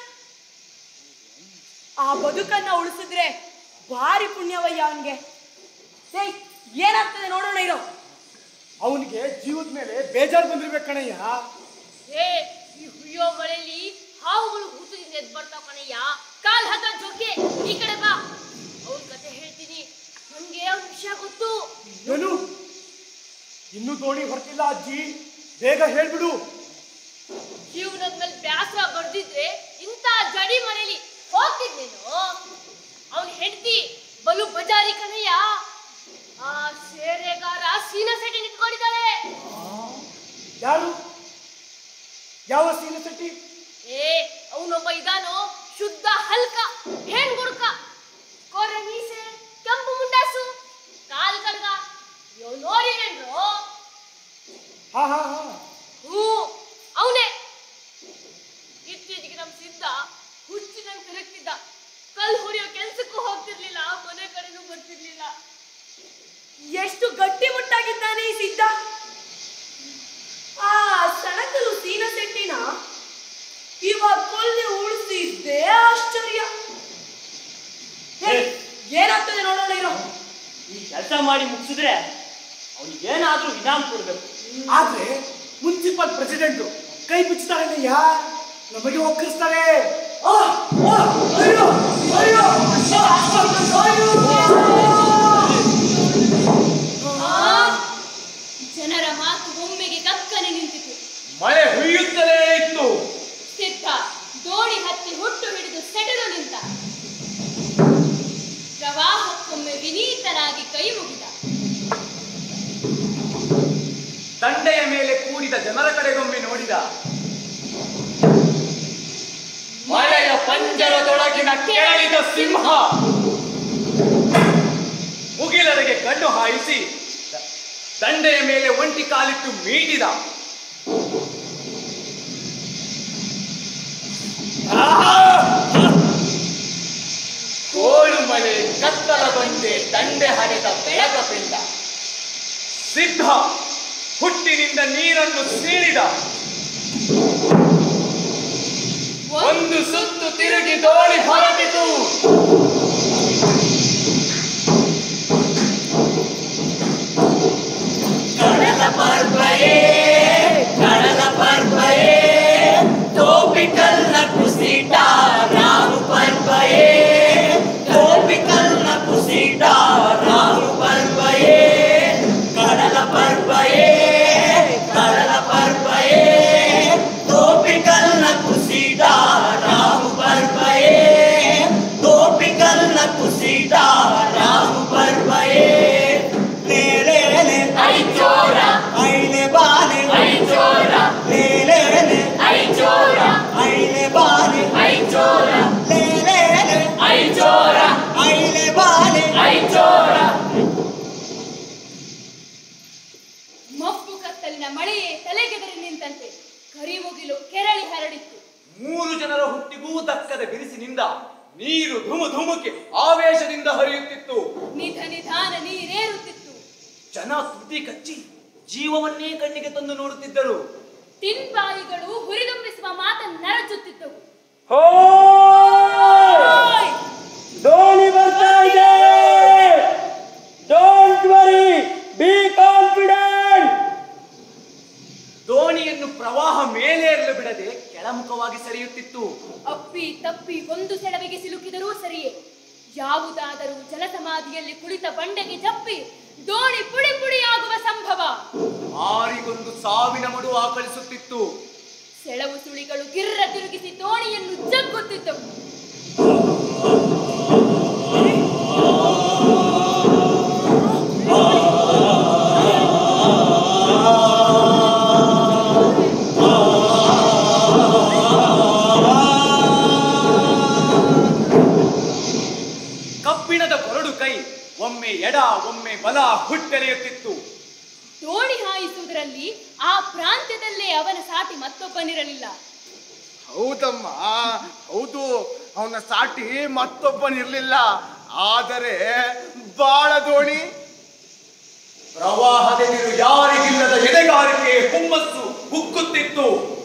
ಆ ಬದುಕನ್ನ ಉಳಿಸಿದ್ರೆ ಭಾರಿ ಪುಣ್ಯವಯ್ಯ ಅವನ್ಗೆ ಏಯ್ ಏನಾಗ್ತದೆ ನೋಡೋಣ ಇರೋ ಅವನಿಗೆ ಜೀವದ ಮೇಲೆ ಬೇಜಾರು ಬಂದಿರ್ಬೇಕು ಕಣಯ್ಯ ಏ ಈ ಹುಯ್ಯೋ ಮಳೆಯಲ್ಲಿ ಹಾವುಗಳು ಹೂತದಿಂದ ಎದ್ ಬರ್ತಾವ ಕಣಯ್ಯ ಕಾಲ್ ಹತ್ತ ಜೋಕೆ ಈ ಕಡೆ ಬಾ ಅವ್ರ ಕತೆ ಹೇಳ್ತೀನಿ ನಂಗೆ ಅವ್ನ ವಿಷಯ ಗೊತ್ತು ಏನು ಇನ್ನೂ ದೋಣಿ ಹೊರಟಿಲ್ಲ ಅಜ್ಜಿ ಬೇಗ ಹೇಳ್ಬಿಡು ಜೀವನದ ಮೇಲೆ ಬ್ಯಾಸರ ಬರ್ದಿದ್ರೆ ಇಂಥ ಜಡಿ ಮನೆಯಲ್ಲಿ ಹೋಗ್ತಿದ್ನೇನು ಅವನ್ ಹೆಂಡತಿ ಬಲು ಬಜಾರಿ ಕಣಯ್ಯ ಆ ಸೇರೆಗಾರ ಸೀನ ಸೆಟ್ಟಿ ನಿಂತ್ಕೊಂಡಿದ್ದಾಳೆ ಯಾರು ಯಾವ ಸೀನಸಟ್ಟಿ ಏ ಅವನೊಬ್ಬ ಇದಾನೋ ಶುದ್ಧ ಹಲ್ಕ ಹೆಣ್ ಗುಡ್ಕ ಕೊರ ಮೀಸೆ ಕೆಂಪು ಮುಂಡಾಸು ಕಾಲ್ ಕಡ್ಗ ಇವ್ ನೋಡಿರೇನ್ರು ಹಾ ಹಾ ಹಾ ಹೂ ಅವನೇ ಇತ್ತೀಚೆಗೆ ನಮ್ ಸಿದ್ಧ ಹುಚ್ಚಿನಂಗ್ ತಿರುಗ್ತಿದ್ದ ಕಲ್ ಹುರಿಯೋ ಕೆಲ್ಸಕ್ಕೂ ಹೋಗ್ತಿರ್ಲಿಲ್ಲ ಮನೆ ಕಡೆನೂ ಬರ್ತಿರ್ಲಿಲ್ಲ ಎಷ್ಟು ಗಟ್ಟಿ ಮುಟ್ಟಾಗಿದ್ದಾನೆ ಈ ಸಿದ್ಧ ಆ ಸಣಕಲು ಸೀನ ಸೆಟ್ಟಿನ ಇವಾಗ ಕೊಲ್ಲಿ ಉಳಿಸಿದ್ದೇ ಆಶ್ಚರ್ಯ ಏಯ್, ಏನಾಗ್ತದೆ ನೋಡೋಣ ಇರೋ ಈ ಕೆಲಸ ಮಾಡಿ ಮುಗಿಸಿದ್ರೆ ಅವ್ನಿಗೆ ಏನಾದ್ರೂ ಇನಾಮ್ ಕೊಡ್ಬೇಕು ಆದ್ರೆ ಮುನ್ಸಿಪಲ್ ಪ್ರೆಸಿಡೆಂಟ್ ಕೈ ಬಿಚ್ಚಿದಾರಯ್ಯ ನಮಗೆ ಒಕ್ಕರಿಸ್ತಾರೆ ಆ, ಆ, ಅಯ್ಯೋ, ಅಯ್ಯೋ, ಆ, ಜನರ ಮಾತು ಒಮ್ಮೆಗೆ ಕಕ್ಕನೆ ನಿಂತಿತು ಮಳೆ ಹುಯ್ಯುತ್ತಲೇ ಇತ್ತು ಸಿದ್ಧ ದೋಣಿ ಹತ್ತಿ ಹುಟ್ಟು ಹಿಡಿದು ಸೆಟೆದು ನಿಂತ ಪ್ರವಾಹಕ್ಕೊಮ್ಮೆ ವಿನೀತನಾಗಿ ಕೈ ಮುಗಿದ ದಂಡೆಯ ಮೇಲೆ ಕೂಡಿದ ಜನರ ಕಡೆಗೊಮ್ಮೆ ನೋಡಿದ ಮಳೆಯ ಪಂಜರದೊಳಗಿನ ಕೆರಳಿದ ಸಿಂಹ ಮುಗಿಲರಿಗೆ ಕಣ್ಣು ಹಾಯಿಸಿ ದ- ದಂಡೆಯ ಮೇಲೆ ಒಂಟಿ ಕಾಲಿಟ್ಟು ಮೀಟಿದ ಕೋಳು ಮಳೆ ಕತ್ತಲ ಬಂದೆ ದಂಡೆ ಹರಿದ ಬೆಳಕ ಪಿಂಡ ಸಿದ್ಧ ಹುಟ್ಟಿನಿಂದ ನೀರನ್ನು ಸೀಳಿದ ಒಂದು ಸುತ್ತು ತಿರುಗಿ ದೋಣಿ ಹೊರಟಿತು ಕಡಲ ಪರ್ಬಯೇ ಕಡಲ ಪರ್ಬಯೇ ತೋಪಿಕಲ್ನ ಕುಸಿಟ ರಾಮು ಪರ್ಬಯೇ ತೋಪಿಕಲ್ನ ಕುಸಿಟ ರಾಮು ಪರ್ಬಯೇ ಕಡಲ ಪರ್ಬಯೇ ಕಡಲ ಪರ್ಬಯೇ ತೋಪಿಕಲ್ನ ಕುಸಿಟ ರಾಮು ಪರ್ಬಯೇ ತೋಪಿಕಲ್ನ ಕುಸಿಟ ರಾಮು ಪರ್ಬಯೇ ಲೇಲೇಲೆ ಐಚೋರ ಐಲೆ ಬಾನೆ ಐಚೋರ ಲೇಲೇಲೆ ಐಚೋರ ಐಲೆ ಬಾನೆ ಐಚೋರ ಲೇಲೇಲೆ ಐಚೋರ ಐಲೆ ಬಾನೆ ಐಚೋರ ಮಬ್ಬು ಕತ್ತಲಿನ ಮಳೆಯೇ ತಲೆಗೆದರಿ ನಿಂತಂತೆ ಕರಿಮುಗಿಲು ಕೆರಳಿ ಹರಡಿತ್ತು ಮೂರು ಜನರ ಹುಟ್ಟಿಗೂ ದಕ್ಕದ ಬಿರುಸಿನಿಂದ ನೀರು ಧುಮು ಧುಮುಕಿ ಆವೇಶದಿಂದ ಹರಿಯುತ್ತಿತ್ತು ನಿಧ ನಿಧಾನ ನೀರೇರುತ್ತಿತ್ತು ಜನ ತುದಿ ಕಚ್ಚಿ ಜೀವವನ್ನೇ ಕಣ್ಣಿಗೆ ತಂದು ನೋಡುತ್ತಿದ್ದರು ತಿನ್ಬಾಯಿಗಳು ಹುರಿದುಂಬಿಸುವ ಮಾತನ್ನು ನರಚುತ್ತಿದ್ದವು ದೋಣಿ ಬರ್ತಾ ಇದೆ ಡೋಂಟ್ ವರಿ ಬಿ ಕಾನ್ಫಿಡೆಂಟ್ ದೋಣಿಯನ್ನು ಪ್ರವಾಹ ಮೇಲೇರಲು ಬಿಡದೆ ಕೆಳಮುಖವಾಗಿ ಸರಿಯುತ್ತಿತ್ತು ಅಪ್ಪಿ ತಪ್ಪಿ ಒಂದು ಸೆಳವಿಗೆ ಸಿಲುಕಿದರೂ ಸರಿಯೇ ಯಾವುದಾದರೂ ಜಲಸಮಾಧಿಯಲ್ಲಿ ಕುಳಿತ ಬಂಡೆಗೆ ಜಪ್ಪಿ ದೋಣಿ ಪುಡಿ ಪುಡಿಯಾಗುವ ಸಂಭವ ಆರಿಗೊಂದು ಸಾವಿನ ಮಡು ಆಕಳಿಸುತ್ತಿತ್ತು ಸೆಳವು ಸುಳಿಗಳು ಗಿರ್ರ ತಿರುಗಿಸಿ ದೋಣಿಯನ್ನು ಜಗ್ಗುತ್ತಿದ್ದವು ಕಬ್ಬಿಣದ ಕೊರಡು ಕೈ ಒಮ್ಮೆ ಎಡ ಒಮ್ಮೆ ಬಲ ಹುಟ್ಟೆಳೆಯುತ್ತಿತ್ತು ದೋಣಿ ಹಾಯಿಸುವುದರಲ್ಲಿ ಆ ಪ್ರಾಂತ್ಯದಲ್ಲೇ ಅವನ ಸಾಟಿ ಮತ್ತೊಬ್ಬನಿರಲಿಲ್ಲ ಹೌದಮ್ಮ ಹೌದು ಅವನ ಸಾಟಿ ಮತ್ತೊಬ್ಬನಿರ್ಲಿಲ್ಲ ಆದರೆ ಬಾಳ ದೋಣಿ ಪ್ರವಾಹದೆದುರು ಯಾರಿಗಿಲ್ಲದ ಎದೆಗಾರಿಕೆ ಹುಮ್ಮಸ್ಸು ಹುಕ್ಕುತ್ತಿತ್ತು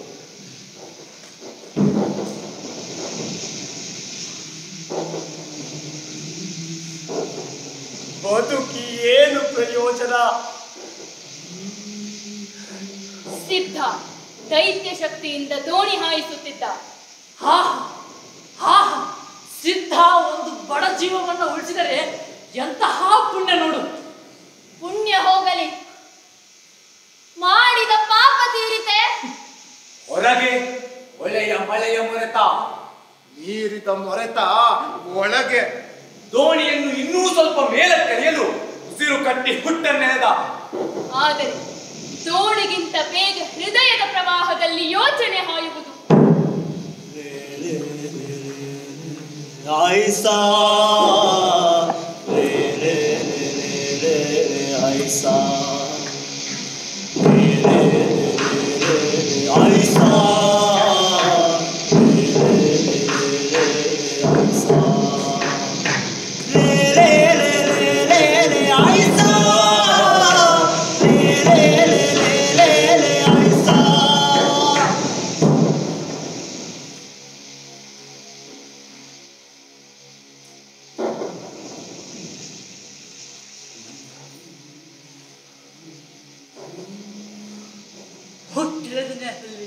ಬದುಕಿ ಏನು ಪ್ರಯೋಜನ ಸಿದ್ಧ ದೈತ್ಯ ಶಕ್ತಿಯಿಂದ ದೋಣಿ ಹಾಯಿಸುತ್ತಿದ್ದ ಹಾ ಹಾ ಸಿದ್ಧ ಒಂದು ಬಡ ಜೀವವನ್ನು ಉಳಿಸಿದರೆ ಎಂತಹ ಪುಣ್ಯ ನೋಡು ಪುಣ್ಯ ಹೋಗಲಿ ಮಾಡಿದ ಪಾಪ ತೀರಿತೆ ಹೊರಗೆ ಒಳೆಯ ಮಳೆಯ ಮೊರೆತ ಮೀರಿದ ಮೊರೆತ ಒಳಗೆ ದೋಣಿಯನ್ನು ಇನ್ನೂ ಸ್ವಲ್ಪ ಮೇಲಕ್ಕೆಳೆಯಲು ಉಸಿರು ಕಟ್ಟಿ ಹುಟ್ಟನ್ನೆಳೆದ ಆದರೆ ದೋಣಿಗಿಂತ ಬೇಗ ಹೃದಯದ ಪ್ರವಾಹದಲ್ಲಿ ಯೋಚನೆ ಹಾಯುವುದು ಐಸಾ ರೇ ರೇ ರೇ ರೇ ರೇ ರೇ ಐಸಾ ರೇ ರೇ ರೇ ರೇ ರೇ ಐಸಾ ರೇ ರೇ ರೇ ರೇ ರೇ ಐಸಾ ರೇ ರೇ ರೇ ರೇ ರೇ ರೇ ಐಸಾ ರೇ ರೇ ರೇ ರೇ ರೇ ರೇ ಐಸಾ ಹುಟ್ಟಿರದನೆ ಅಲ್ಲಿ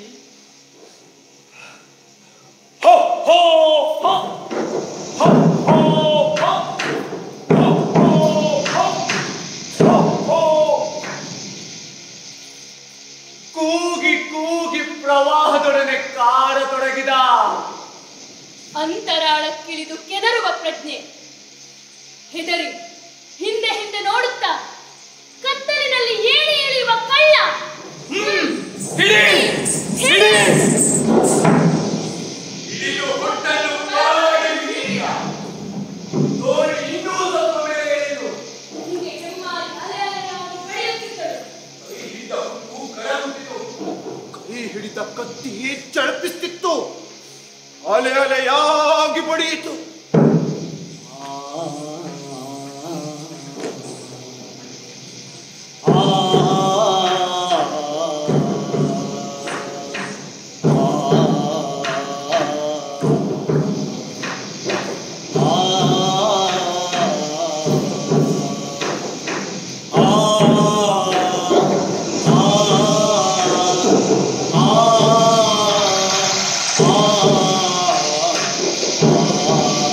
ಹೋ ಹೋ ಹೋ ಹೋ ಹೋ ಹೋ ಹೋ ಹೋ ಹೋ ಹೋ ಕೂಗಿ ಕೂಗಿ ಪ್ರವಾಹದೊಡನೆ ಕಾಡತೊಡಗಿದ ಅಂತರಾಳಕ್ಕಿಳಿದು ಕೆದರುವ ಪ್ರಜ್ಞೆ ಹೆದರಿ ಹಿಂದೆ ಹಿಂದೆ ನೋಡುತ್ತಾ ಕತ್ತಲಿನಲ್ಲಿ ಏಣಿ ಎಳೆಯುವ ಕಳ್ಳ ಹಿಡಿ ಹಿಡಿ ಹಿಡಿದು ಹೊಟ್ಟನ್ನು ಕಾಡಿ ಹಿಡಿಯ. ದೋಣಿ ಇನ್ನೂ ಸ್ವಲ್ಪ ಮೇಲೆ ಏರಿತು. ಹಿಂದೆ ಹೆಮ್ಮಾರಿ ಅಲೆ ಅಲೆಯಾಗಿ ಬೆಳೆಯುತ್ತಿದ್ದಳು ಕೈಯಿಂದ ಉಪ್ಪು ಕರಗುತ್ತಿತು. ಕೈ ಹಿಡಿದ ಕತ್ತಿ ಚಳಪಿಸ್ತಿತ್ತು ಅಲೆ ಅಲೆಯಾಗಿ ಬಡಿಯಿತು ಆ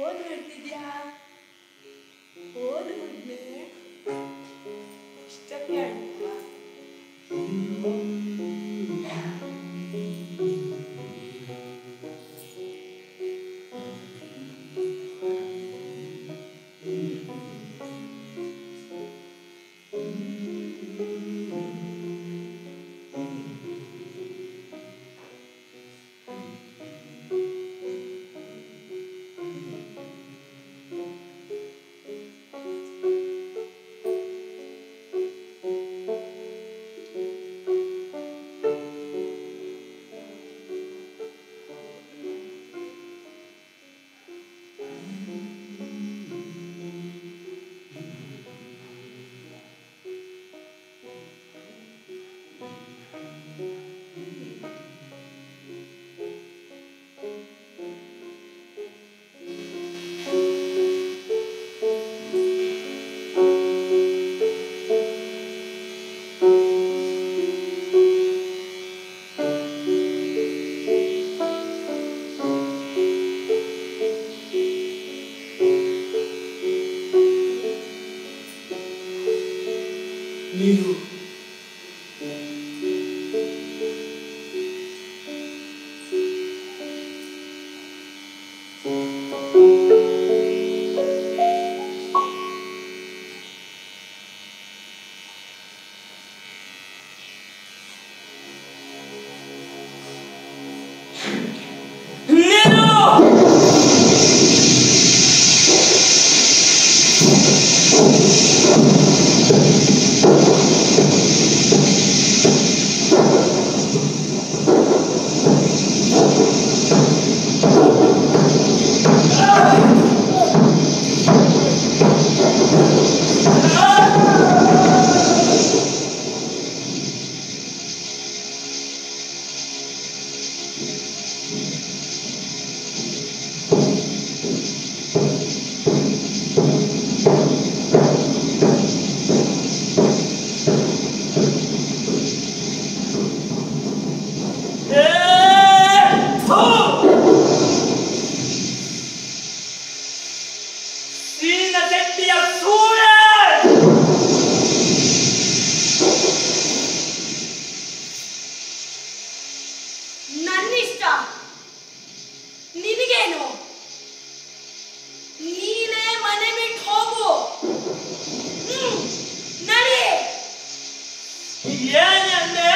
ಓದ್ ಮಾಡ್ತಿದ್ಯಾ ಓದ್ ಹುಡ್ಮೆ ಇಷ್ಟಕ್ಕೆ ಆಗಿಲ್ವಾ ನೀನು ನೀನು ಏ, ಥು! ಸೀನ ಶೆಟ್ಟಿಯ ಸೂಳೆ ನನ್ನಿಷ್ಟ ನಿನಗೇನು ನೀನೇ ಮನೆ ಬಿಟ್ಟು ಹೋಗು ಹ್ಮ್, ನಡಿ ಏನಂದೆ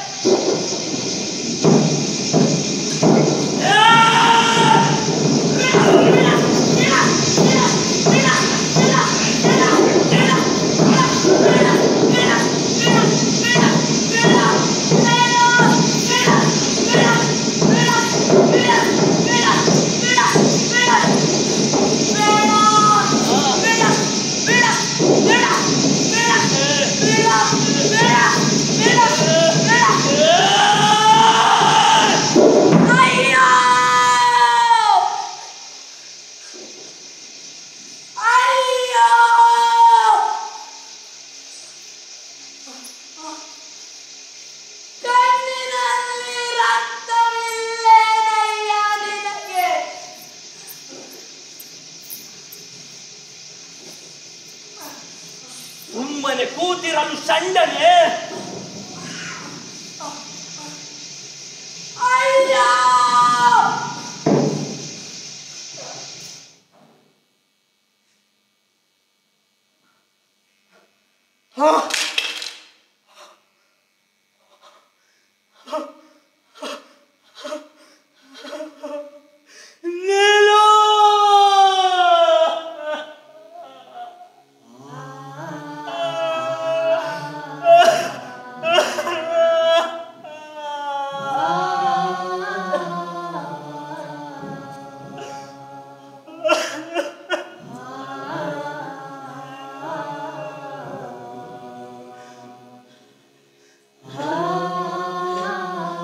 ಅಯ್ಯೋ ಅಯ್ಯೋ ಕಣ್ಣಿನಲ್ಲಿ ರಕ್ತವಿಲ್ಲೇನಯ್ಯ ನಿನಗೆ ಸುಮ್ಮನೆ ಕೂತಿರಲು ಸಂಡನೆ ಅಯ್ಯೋ ನೀನು ಆ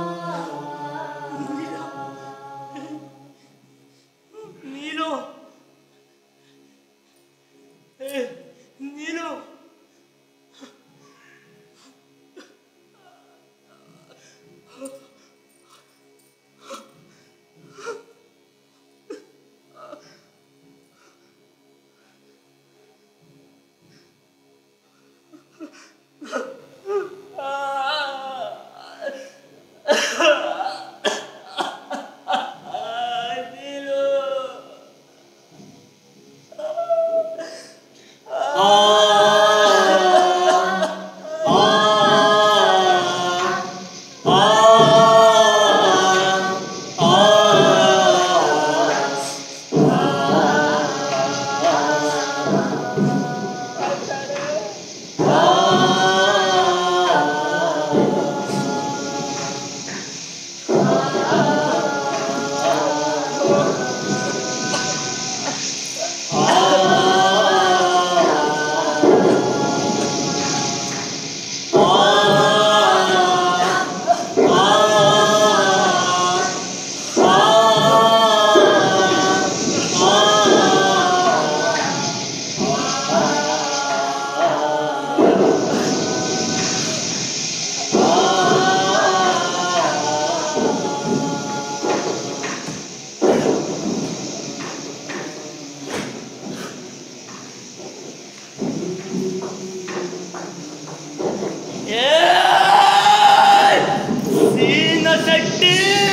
ಶೆಟ್ಟಿ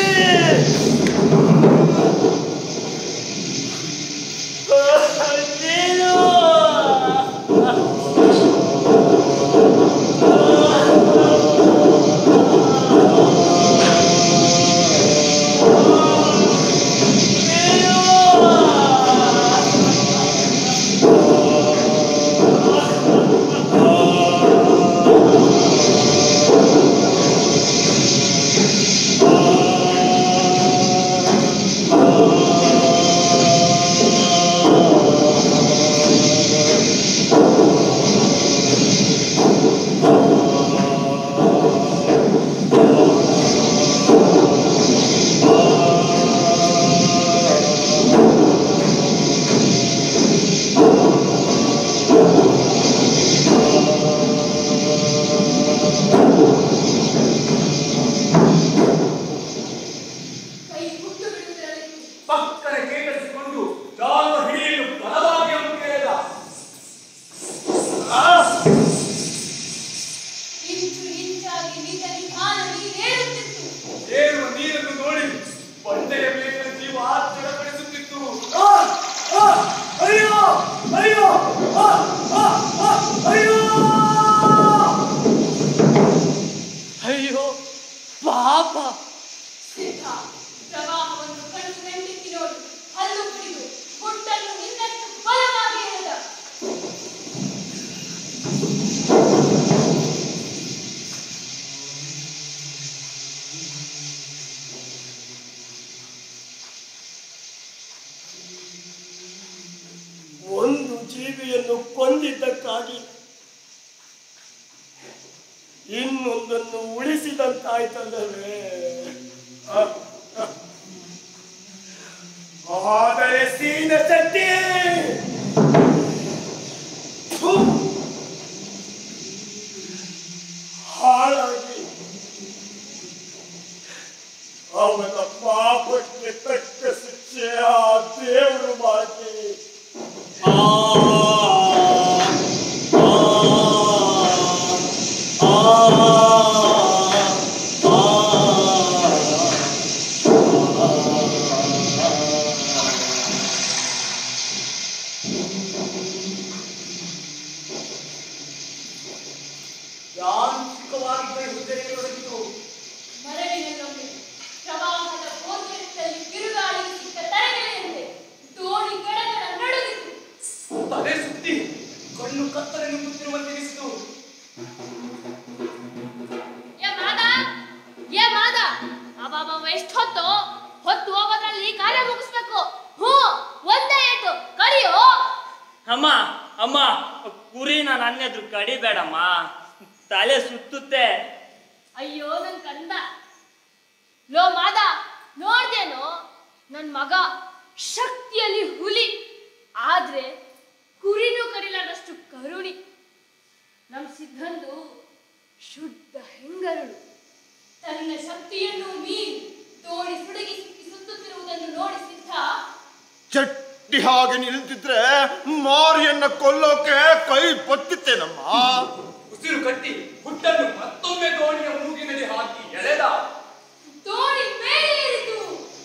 ನೀನು ಕೈ ಹುಟ್ಟು ಬಿಡುವುದರಲ್ಲಿ ಪಕ್ಕನೆ ಕೇಳಿಸಿಕೊಂಡು ಜಾಲ ಹಿಡಿಯಲು ಬಲವಾಗಿ ಅವನು ಕೇಳಿದ ಇಂಚು ಇಂಚಾಗಿ ನಿಜ ನಿಧಾನ ನೀರೇರುತ್ತಿತ್ತು ಏರುವ ನೀರನ್ನು ನೋಡಿ ಬಂಡೆಯ ಮೇಲಿನ ಜೀವ ಚಡಪಡಿಸುತ್ತಿತ್ತು ಆ, ಆ, ಅಯ್ಯೋ ಅಯ್ಯೋ ಆ, ಆ, ಆ, ಅಯ್ಯೋ ಅಯ್ಯೋ ಪಾಪ ಸಿದ್ಧ ಪ್ರವಾಹವನ್ನು ಕಣ್ಣು ಗಂಟಿಕ್ಕಿ ನೋಡಿ ಹಲ್ಲು ಕುಡಿದು ಹುಟ್ಟನ್ನು ಇನ್ನಷ್ಟು ಬಲವಾಗಿ ಎಳೆದ ಒಂದು ಜೀವಿಯನ್ನು ಕೊಂದಿದ್ದಕ್ಕಾಗಿ ಇನ್ನೊಂದನ್ನು ಉಳಿಸಿದಂತಾಯ್ತಲ್ಲವೇ ಆ, ಆ. ಆದರೆ ಸೀನ ಶೆಟ್ಟಿ ಥು. ಹಾಳಾಗಿ ಅವನ ಪಾಪಕ್ಕೆ ತಕ್ಕ ಶಿಕ್ಷೆ ಆ ದೇವರು ಮಾಡಿ ಆ ಆ ಆ ಯಾಂತ್ರಿಕವಾಗಿ ಹುದ್ದೆಯೊಳಗಿದ್ದು ಮರಳಿನಲ್ಲೊಮ್ಮೆ ಪ್ರವಾಹದ ಗೋಚರದಲ್ಲಿ ಬಿರುಗಾಳಿಗೆ ಸಿಕ್ಕ ತರಗೆಲೆಯಂತೆ ದೋಣಿ ಗಡಗಡ ನಡುಗಿತು ತಲೆ ಸುತ್ತಿ ಕಣ್ಣು ಕತ್ತಲೆ ನುಗ್ಗುತ್ತಿರುವಂತೆನಿಸಿತು ಏ ಮಾದ ಏ ಮಾದ ಅಬ್ಬಬ್ಬ ಎಷ್ಟೊತ್ತು ಹೊತ್ತು ಹೋಗೋದ್ರಲ್ಲಿ ಕಾರ್ಯ ಮುಗಿಸ್ಬೇಕು ಹ್ಞೂ ಒಂದೇ ಏಟು ಕರಿಯೋ ಅಮ್ಮ ಅಮ್ಮ ಕುರಿನ ನನ್ನ ಎದುರು ಕಡಿಬೇಡಮ್ಮ ತಲೆ ಸುತ್ತುತ್ತೆ ಅಯ್ಯೋ ನನ್ ಕಂದ ಲೋ ಮಾದ ನೋಡ್ದೇನೋ ನನ್ ಮಗ ಶಕ್ತಿಯಲ್ಲಿ ಹುಲಿ ಆದ್ರೆ ಕುರಿನೂ ಕಡಿಲಾರದಷ್ಟು ಕರುಣಿ ನಮ್ ಸಿದ್ಧಂದು ಶುದ್ಧ ಹೆಂಗರುಳು ತನ್ನ ಶಕ್ತಿಯನ್ನು ಮೀರಿ ತೋಡಿ ಸುಡುಗಿ ಸುತ್ತಿ ಸುತ್ತುತ್ತಿರುವುದನ್ನು ನೋಡಿ ಸಿದ್ಧ ಚಟ್ಟಿ ಹಾಗೆ ನಿಲ್ತಿದ್ರೆ ಮಾರಿಯನ್ನ ಕೊಲ್ಲೋಕೆ ಕೈ ಬತ್ತಿತ್ತೇನಮ್ಮ ಉಸಿರು ಕಟ್ಟಿ ಹುಟ್ಟನ್ನು ಮತ್ತೊಮ್ಮೆ ದೋಣಿಯ ಮೂಗಿನಲ್ಲಿ ಹಾಕಿ ಎಳೆದ ತೋಡಿ ಮೇಲೇರಿತು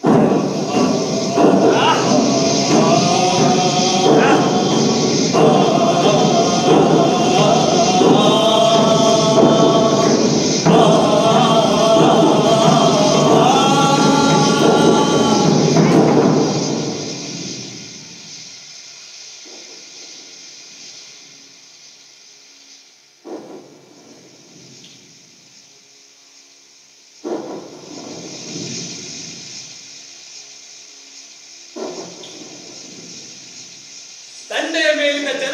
ದಂಡೆಯ ಮೇಲಿನ ಜನ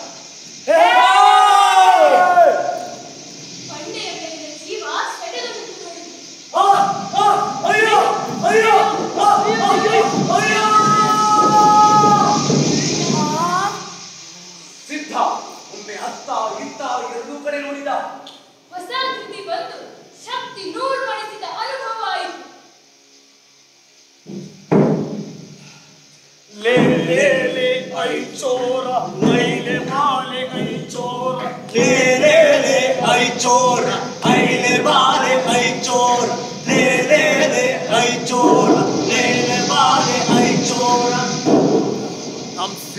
ಬಂಡೆಯ ಮೇಲಿನ ಜೀವ ಸೆಟೆದು ನೋಡಿತು ಆ, ಆ, ಅಯ್ಯೋ ಅಯ್ಯೋ ಆ, ಅಯ್ಯೋ ಅಯ್ಯೋ ಸಿದ್ಧ ಒಮ್ಮೆ ಹತ್ತ ಇತ್ತ ಎರಡೂ ಕಡೆ ನೋಡಿದ ಹೊಸ ಕೃತಿ ಬಂದು ಶಕ್ತಿ ನೂರು ಮಾಡಿಸಿದ ಅನುಭವ ಆಯಿತು ಲೇ ಲೇ ಲೇ ಐ ಚೋರ ಮೈಲೆ ಮಾಲೆ ಐ ಚೋರ ಲೇ ಲೇ ಲೇ ಐ ಚೋರ ಐಲೆ ಮಾಲೆ ಐ ಚೋರ ಲೇ ಲೇ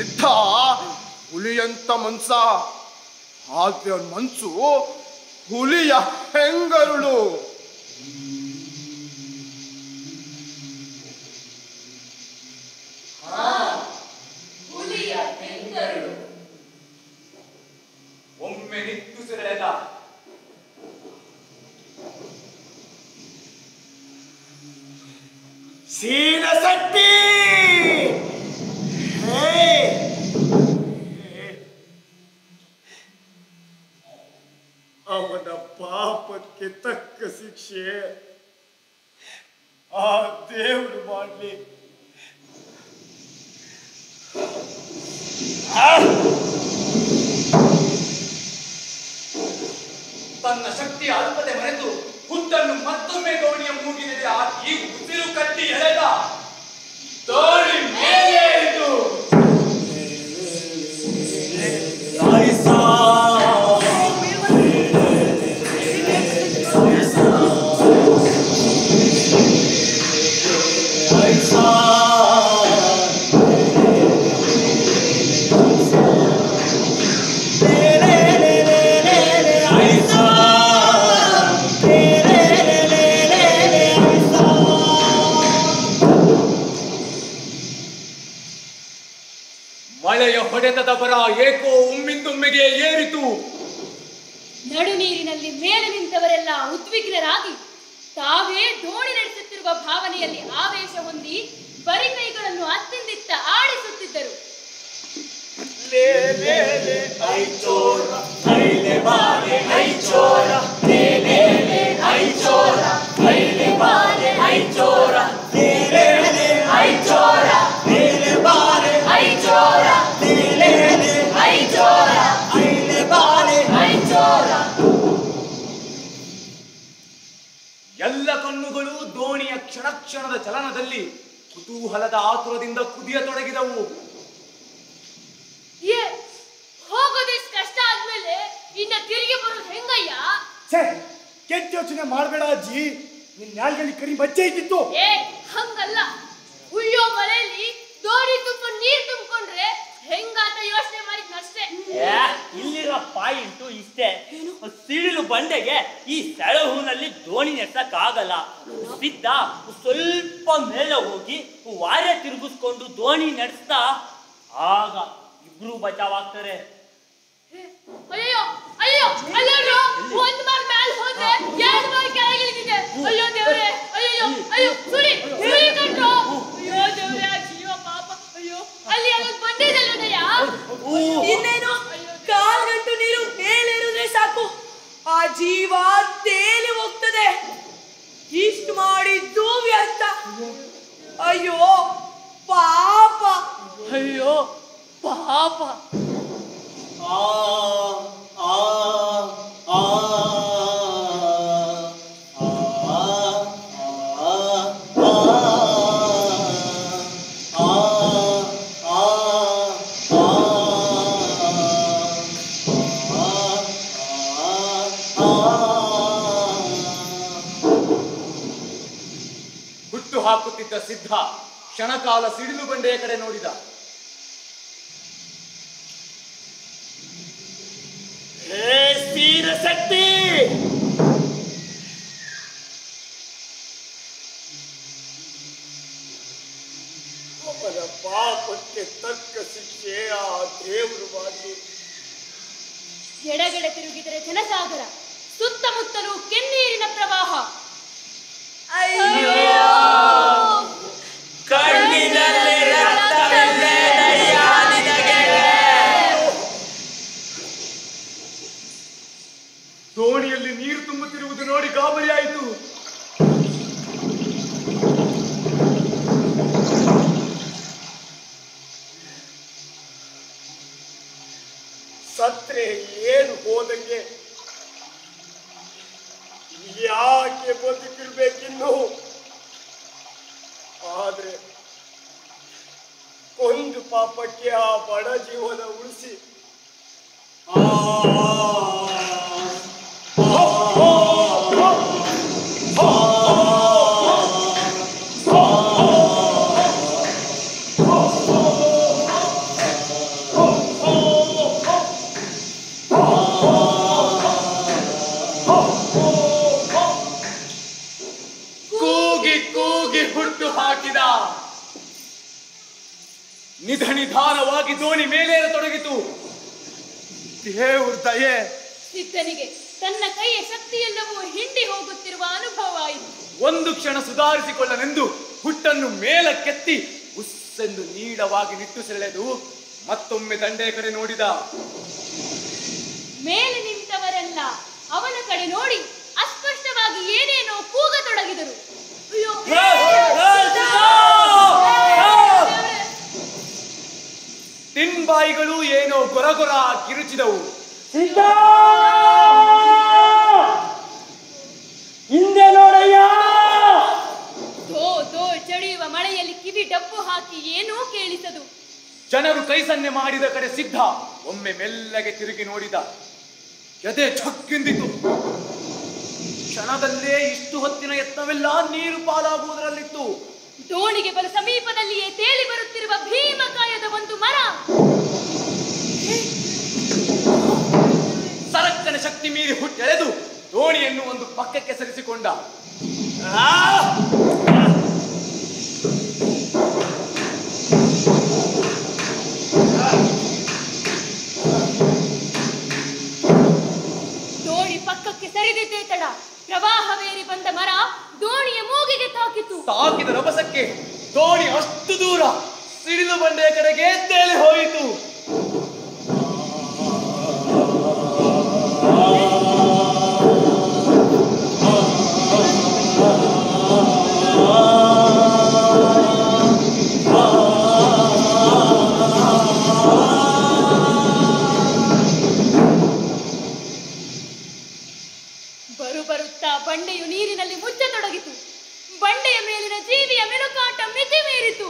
ಸಿದ್ಧ ಹುಲಿಯಂತ ಮನ್ಸ ಆದ್ರೆ ಅವನ್ ಮನ್ಸು ಹುಲಿಯ ಹೆಂಗರುಳು ಒಮ್ಮೆ ನಿಟ್ಟುಸಿರೆಳೆದ ಸೀನ ಶಕ್ತಿ ಹೇ ಅವನ ಪಾಪಕ್ಕೆ ತಕ್ಕ ಶಿಕ್ಷೆ ಆ ದೇವರು ಮಾಡಲಿ ತನ್ನ ಶಕ್ತಿಯ ಅಲ್ಪತೆ ಮರೆತು ಹುಟ್ಟನ್ನು ಮತ್ತೊಮ್ಮೆ ದೋಣಿಯ ಮೂಗಿನಲ್ಲಿ ಹಾಕಿ ಉಸಿರು ಕಟ್ಟಿ ಎಳೆದ ದೋಣಿ ಮೇಲೇರಿತು ಮಳೆಯ ಹೊಡೆತದ ಬರ ಏಕೋ ಒಮ್ಮಿಂದೊಮ್ಮೆಗೆ ಏರಿತು ನಡು ನೀರಿನಲ್ಲಿ ಮೇಲೆ ನಿಂತವರೆಲ್ಲ ಉದ್ವಿಗ್ನರಾಗಿ ತಾವೇ ದೋಣಿ ನಡೆಸುತ್ತಿರುವ ಭಾವನೆಯಲ್ಲಿ ಆವೇಶ ಹೊಂದಿ ಬರಿ ಕೈಗಳನ್ನು ಅತ್ತಿಂದಿತ್ತ ಆಡಿಸುತ್ತಿದ್ದರು ಎಲ್ಲ ಕಣ್ಣುಗಳು ದೋಣಿಯ ಕ್ಷಣ ಕ್ಷಣದ ಚಲನದಲ್ಲಿ ಕುತೂಹಲದ ಆತುರದಿಂದ ಕುದಿಯತೊಡಗಿದವು ಏ ಹೋಗೋದಿಷ್ಟು ಕಷ್ಟ ಆದ್ಮೇಲೆ ಇನ್ನ ತಿರುಗಿ ಬರೋದು ಹೆಂಗಯ್ಯ ಛೇ ಕೆಟ್ಟ ಯೋಚನೆ ಮಾಡಬೇಡ ಅಜ್ಜಿ ನಿನ್ ನ್ಯಾಲ್ಗಲ್ಲಿ ಕರಿ ಬಚ್ಚೆ ಇದ್ದಿತ್ತು ಏ ಹಂಗಲ್ಲ ಉಯ್ಯೋ ಮಳೆಯಲ್ಲಿ ದೋಣಿ ತುಂಬ ನೀರ್ ತುಂಬಿಕೊಂಡ್ರೆ ಹೆಂಗಾತ ಯೋಚನೆ ಮಾಡಿದ್ನಷ್ಟೇ ಏ, ಇಲ್ಲಿರೋ ಪಾಯಿಂಟು ಇಷ್ಟೇ ಸಿಡಿಲು ಬಂಡೆಗೆ ಈ ಸೆಳಹುನಲ್ಲಿ ದೋಣಿ ನೆಡ್ಸಕ್ಕಾಗಲ್ಲ ಸಿದ್ಧ ಸ್ವಲ್ಪ ಮೇಲೆ ಹೋಗಿ ವಾರೆ ತಿರುಗಿಸ್ಕೊಂಡು ದೋಣಿ ನಡೆಸ್ತಾ ಆಗ ಇಬ್ರು ಬಚಾವಾಗ್ತಾರೆ ಅಯ್ಯೋ ಅಯ್ಯೋ ಅಯ್ಯೋ ಒಂದ್ ಮಾರ್ ಮ್ಯಾಲ್ ಹೋದ್ರೆ ಎರಡ್ ಮಾರ್ ಕೆಳಗೆ ಇಳಿದಿದೆ ಅಯ್ಯೋ ದೇವ್ರೆ ಅಯ್ಯೋ ಅಯ್ಯೋ ಸುಳಿ ಸುಳಿ ಕಟ್ರು ಅಯ್ಯೋ ದೇವ್ರೆ ಆ ಜೀವ ಪಾಪ ಅಯ್ಯೋ ಅಲ್ಲಿ ಅಲ್ಲೊಂದ್ ಬಂದಿದೆ ನೋಡಯ್ಯ ಇನ್ನೇನು ಕಾಲ್ ಗಂಟು ನೀರು ಮೇಲೇರಿದ್ರೆ ಸಾಕು ಆ ಜೀವ ತೇಲಿ ಹೋಗ್ತದೆ ಇಷ್ಟು ಮಾಡಿದ್ದು ವ್ಯರ್ಥ ಅಯ್ಯೋ ಪಾಪ ಅಯ್ಯೋ ಪಾಪ ಆ ಆ ಆ ಹುಟ್ಟು ಹಾಕುತ್ತಿದ್ದ ಸಿದ್ಧ ಕ್ಷಣಕಾಲ ಸಿಡಿಲು ಬಂಡೆಯ ಕಡೆ ನೋಡಿದ ಹೇ ಸ್ಥಿರ ಶಕ್ತಿ ಅವನ ಪಾಪಕ್ಕೆ ತಕ್ಕ ಶಿಕ್ಷೆ ಆ ದೇವರು ಮಾಡಿ ಎಡಗಡೆ ತಿರುಗಿದರೆ ಜನಸಾಗರ ಸುತ್ತಮುತ್ತಲೂ ಕೆನ್ನೀರಿನ ಪ್ರವಾಹ ಅಯ್ಯೋ ಕಣ್ಣಿನಲ್ಲಿ ರಕ್ತವಿಲ್ಲದಯ್ಯ ನಿನಗೆ. ದೋಣಿಯಲ್ಲಿ ನೀರು ತುಂಬುತ್ತಿರುವುದು ನೋಡಿ ಗಾಬರಿಯಾಯಿತು ಸತ್ರೆ ಏನು ಹೋದಂಗೆ ಯಾಕೆ ಬದುಕಿರ್ಬೇಕಿನ್ನು ಆದ್ರೆ ಒಂದು ಪಾಪಕ್ಕೆ ಆ ಬಡ ಜೀವನ ಉಳಿಸಿ ನುಗ್ಗಿ ಹುಟ್ಟು ಹಾಕಿದ ನಿಧ ನಿಧಾನವಾಗಿ ದೋಣಿ ಮೇಲೇರತೊಡಗಿತು ದೇವ್ರ ದಯೆ ಸಿದ್ಧನಿಗೆ ತನ್ನ ಕೈಯ ಶಕ್ತಿಯೆಲ್ಲವೂ ಹಿಂಡಿ ಹೋಗುತ್ತಿರುವ ಅನುಭವ ಆಯಿತು ಒಂದು ಕ್ಷಣ ಸುಧಾರಿಸಿಕೊಳ್ಳನೆಂದು ಹುಟ್ಟನ್ನು ಮೇಲಕ್ಕೆತ್ತಿ ಉಸ್ಸೆಂದು ನೀಡವಾಗಿ ನಿಟ್ಟುಸೆಳೆದು ಮತ್ತೊಮ್ಮೆ ದಂಡೆಯ ಕಡೆ ನೋಡಿದ ಮೇಲೆ ನಿಂತವರೆಲ್ಲ ಅವನ ಕಡೆ ನೋಡಿ ಅಸ್ಪಷ್ಟವಾಗಿ ಏನೇನೋ ಕೂಗತೊಡಗಿದರು ಅಯ್ಯೋ ದೇವ್ರೇ! ತಿನ್ಬಾಯಿಗಳು ಏನೋ ಗೊರಗೊರ ಕಿರುಚಿದವು ಸಿದ್ಧ ಹಿಂದೆ ನೋಡಯ್ಯ ಧೋ ಧೋ ಚಡಿಯುವ ಮಳೆಯಲ್ಲಿ ಕಿವಿ ಡಬ್ಬು ಹಾಕಿ ಏನೂ ಕೇಳಿಸದು ಜನರು ಕೈ ಸನ್ನೆ ಮಾಡಿದ ಕಡೆ ಸಿದ್ಧ ಒಮ್ಮೆ ಮೆಲ್ಲಗೆ ತಿರುಗಿ ನೋಡಿದ ಎದೆ ಛಕ್ಕೆಂದಿತು ಕ್ಷಣದಲ್ಲೇ ಇಷ್ಟು ಹೊತ್ತಿನ ಯತ್ನವೆಲ್ಲ ನೀರು ಪಾಲಾಗುವುದರಲ್ಲಿತ್ತು ದೋಣಿಗೆ ಬಲು ಸಮೀಪದಲ್ಲಿಯೇ ತೇಲಿ ಬರುತ್ತಿರುವ ಭೀಮಕಾಯದ ಒಂದು ಮರ ಸರಕ್ಕನ ಶಕ್ತಿ ಮೀರಿ ಹುಟ್ಟೆಳೆದು ದೋಣಿಯನ್ನು ಒಂದು ಪಕ್ಕಕ್ಕೆ ಸರಿಸಿಕೊಂಡ ಆ! ದೋಣಿ ಪಕ್ಕಕ್ಕೆ ಸರಿದಿದ್ದೇ ತಡ ಪ್ರವಾಹವೇರಿ ಬಂದ ಮರ ದೋಣಿಯ ಮೂಗಿಗೆ ತಾಕಿತು ತಾಕಿದ ರಭಸಕ್ಕೆ ದೋಣಿ ಅಷ್ಟು ದೂರ ಸಿಡಿಲು ಬಂಡೆಯ ಕಡೆಗೆ ತೇಲಿ ಹೋಯಿತು ಬರು ಬರುತ್ತಾ ಬಂಡೆಯು ನೀರಿನಲ್ಲಿ ಮುಚ್ಚತೊಡಗಿತು ಬಂಡೆಯ ಮೇಲಿನ ಜೀವಿಯ ಮೆಲುಕಾಟ ಮಿತಿ ಮೀರಿತು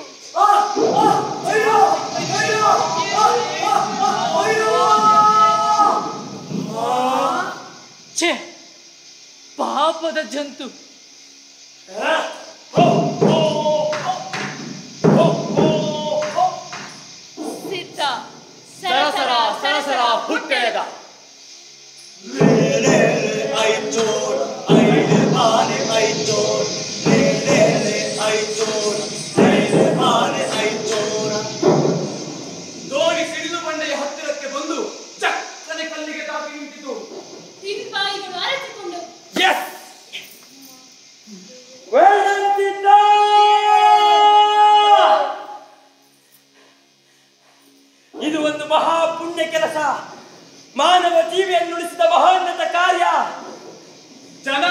ಛೇ ಪಾಪದ ಜಂತು ಸಿದ್ಧ ಸರಸರ ಸರಸರ ಹುಟ್ಟೆಳೆದ ದೋಣಿ ಸಿಡಿಲು ಬಂಡೆಯ ಹತ್ತಿರಕ್ಕೆ ಬಂದು ಚಕ್ಕನೆ ಕಲ್ಲಿಗೆ ತಾಕಿ ನಿಂತಿತು ತಿನ್ಬಾಯಿಗಳು ಅರಚಿಕೊಂಡು ಎಸ್ ವೇದಂತಿದ್ದ ಇದು ಒಂದು ಮಹಾ ಪುಣ್ಯ ಕೆಲಸ ಮಾನವ ಜೀವಿಯನ್ನು ಉಳಿಸಿದ ಮಹೋನ್ನತ ಕಾರ್ಯ ಜನ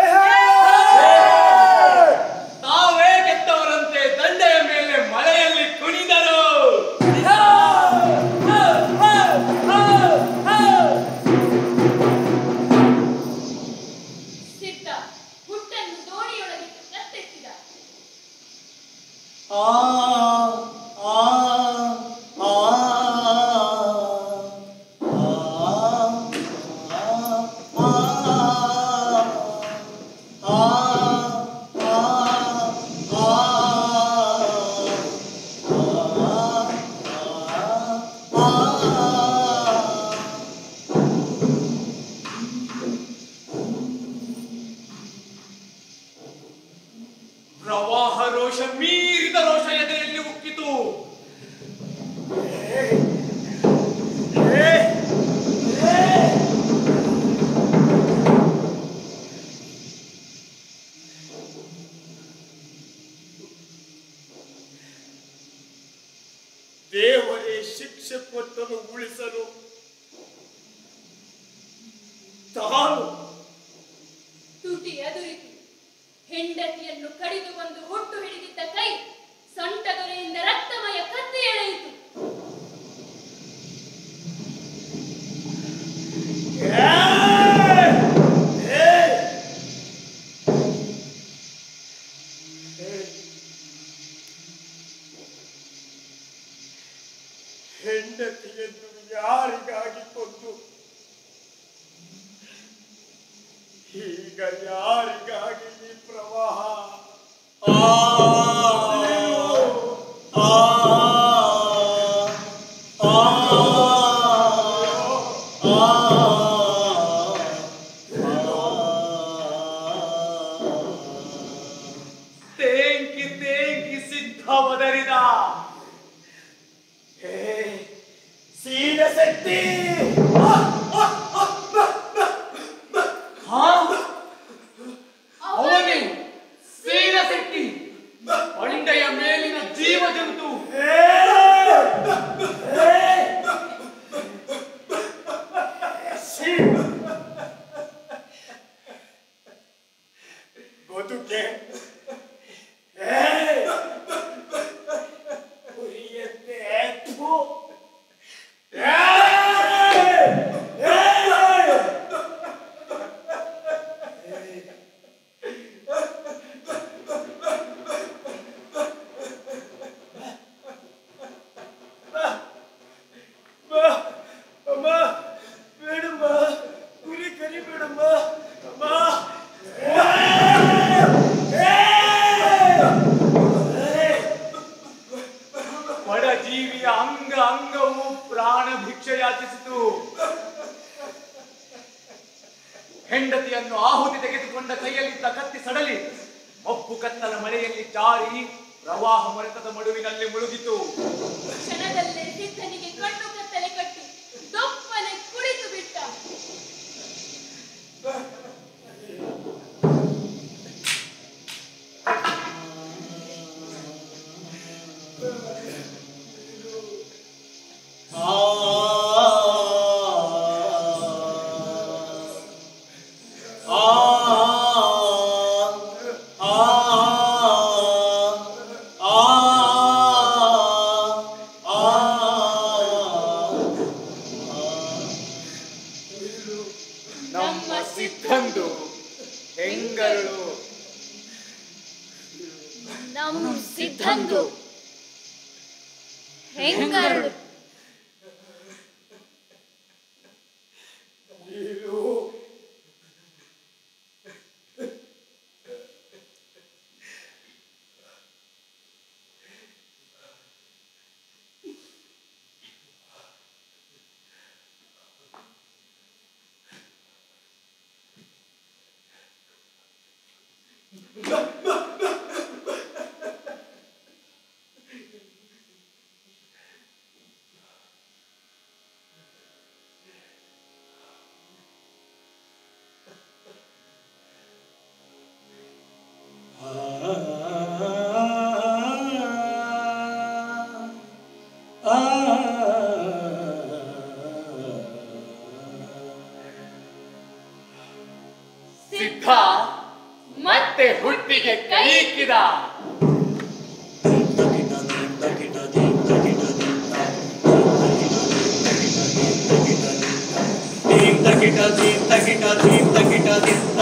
ತಾವೇ ಗೆದ್ದವರಂತೆ ದಂಡೆಯ ಮೇಲೆ ಮಳೆಯಲ್ಲಿ ಕುಣಿದರು ಸಿದ್ಧ ಹುಟ್ಟನ್ನು ದೋಣಿಯೊಳಗಿಟ್ಟು ಕತ್ತೆತ್ತಿದ ಆ ಆ ಆ ಪ್ರವಾಹ ರೋಷ ಮೀರಿದ ರೋಷ ಎದೆಯಲ್ಲಿ ಉಕ್ಕಿತು ದೇವರೇ ಶಿಕ್ಷೆ ಕೊಟ್ಟನು ಉಳಿಸಲು ತಾನು ತುಟಿ ಅದುರಿತು ಹೆಂಡತಿಯನ್ನು ಕಡಿದು ಬಂದು ಹುಟ್ಟು ಹಿಡಿದಿದ್ದ ಕೈ ಸೊಂಟದೊರೆಯಿಂದ ರಕ್ತಮಯ ಕತ್ತಿ ಎಳೆಯಿತು ಹೆಂಡತಿಯನ್ನು ಯಾರಿಗಾಗಿ ಕೊಂದು ಈಗ ಯಾರಿಗಾಗಿ ಈ ಪ್ರವಾಹ ತೆಂಕಿ ಸಿದ್ಧವದರಿದ ಹೇ ಸೀನ ಶಕ್ತಿ ಹಾ ಅವನೇ ಸೀನ ಶಕ್ತಿ ಬಂಡೆಯ ಮೇಲಿನ ಜೀವ ಜಂತು ಬದುಕೆ ಉರಿಯತ್ತೆ ಥು. ಅಮ್ಮ ಬೇಡಮ್ಮ ಉರಿ ಕರಿಬೇಡಮ್ಮ ಅಮ್ಮ ಬಡ ಜೀವಿಯ ಅಂಗ ಅಂಗವು ಪ್ರಾಣ ಭಿಕ್ಷೆ ಯಾಚಿಸಿತು ಹೆಂಡತಿಯನ್ನು ಆಹುತಿ ತೆಗೆದುಕೊಂಡ ಕೈಯಲ್ಲಿದ್ದ ಕತ್ತಿ ಸಡಲಿ ಮಬ್ಬು ಕತ್ತಲ ಮಳೆಯಲ್ಲಿ ಜಾರಿ ಪ್ರವಾಹ ಮರೆತದ ಮಡುವಿನಲ್ಲಿ ಮುಳುಗಿತು ಕ್ಷಣದಲ್ಲೇ ಸಿದ್ಧನಿಗೆ ಕಣ್ಣು ಕತ್ತಲೆ ಕಟ್ಟಿ ದೊಪ್ಪನೆ ಕುಳಿತು ಬಿಟ್ಟ ನಮ್ಮ ಸಿದ್ಧಂದು ಹೆಂಗಳು ನಮ್ಮ ಸಿದ್ಧಂದು ಹೆಂಗರಳು ಸಿದ್ಧ ಮತ್ತೆ ಹುಟ್ಟಿಗೆ ಕೈಕಿದ ಧೀಂ ತಕಿಟ ಧೀಂ ತಕಿಟ ಧೀಂ ತಕಿಟ ಧೀಂ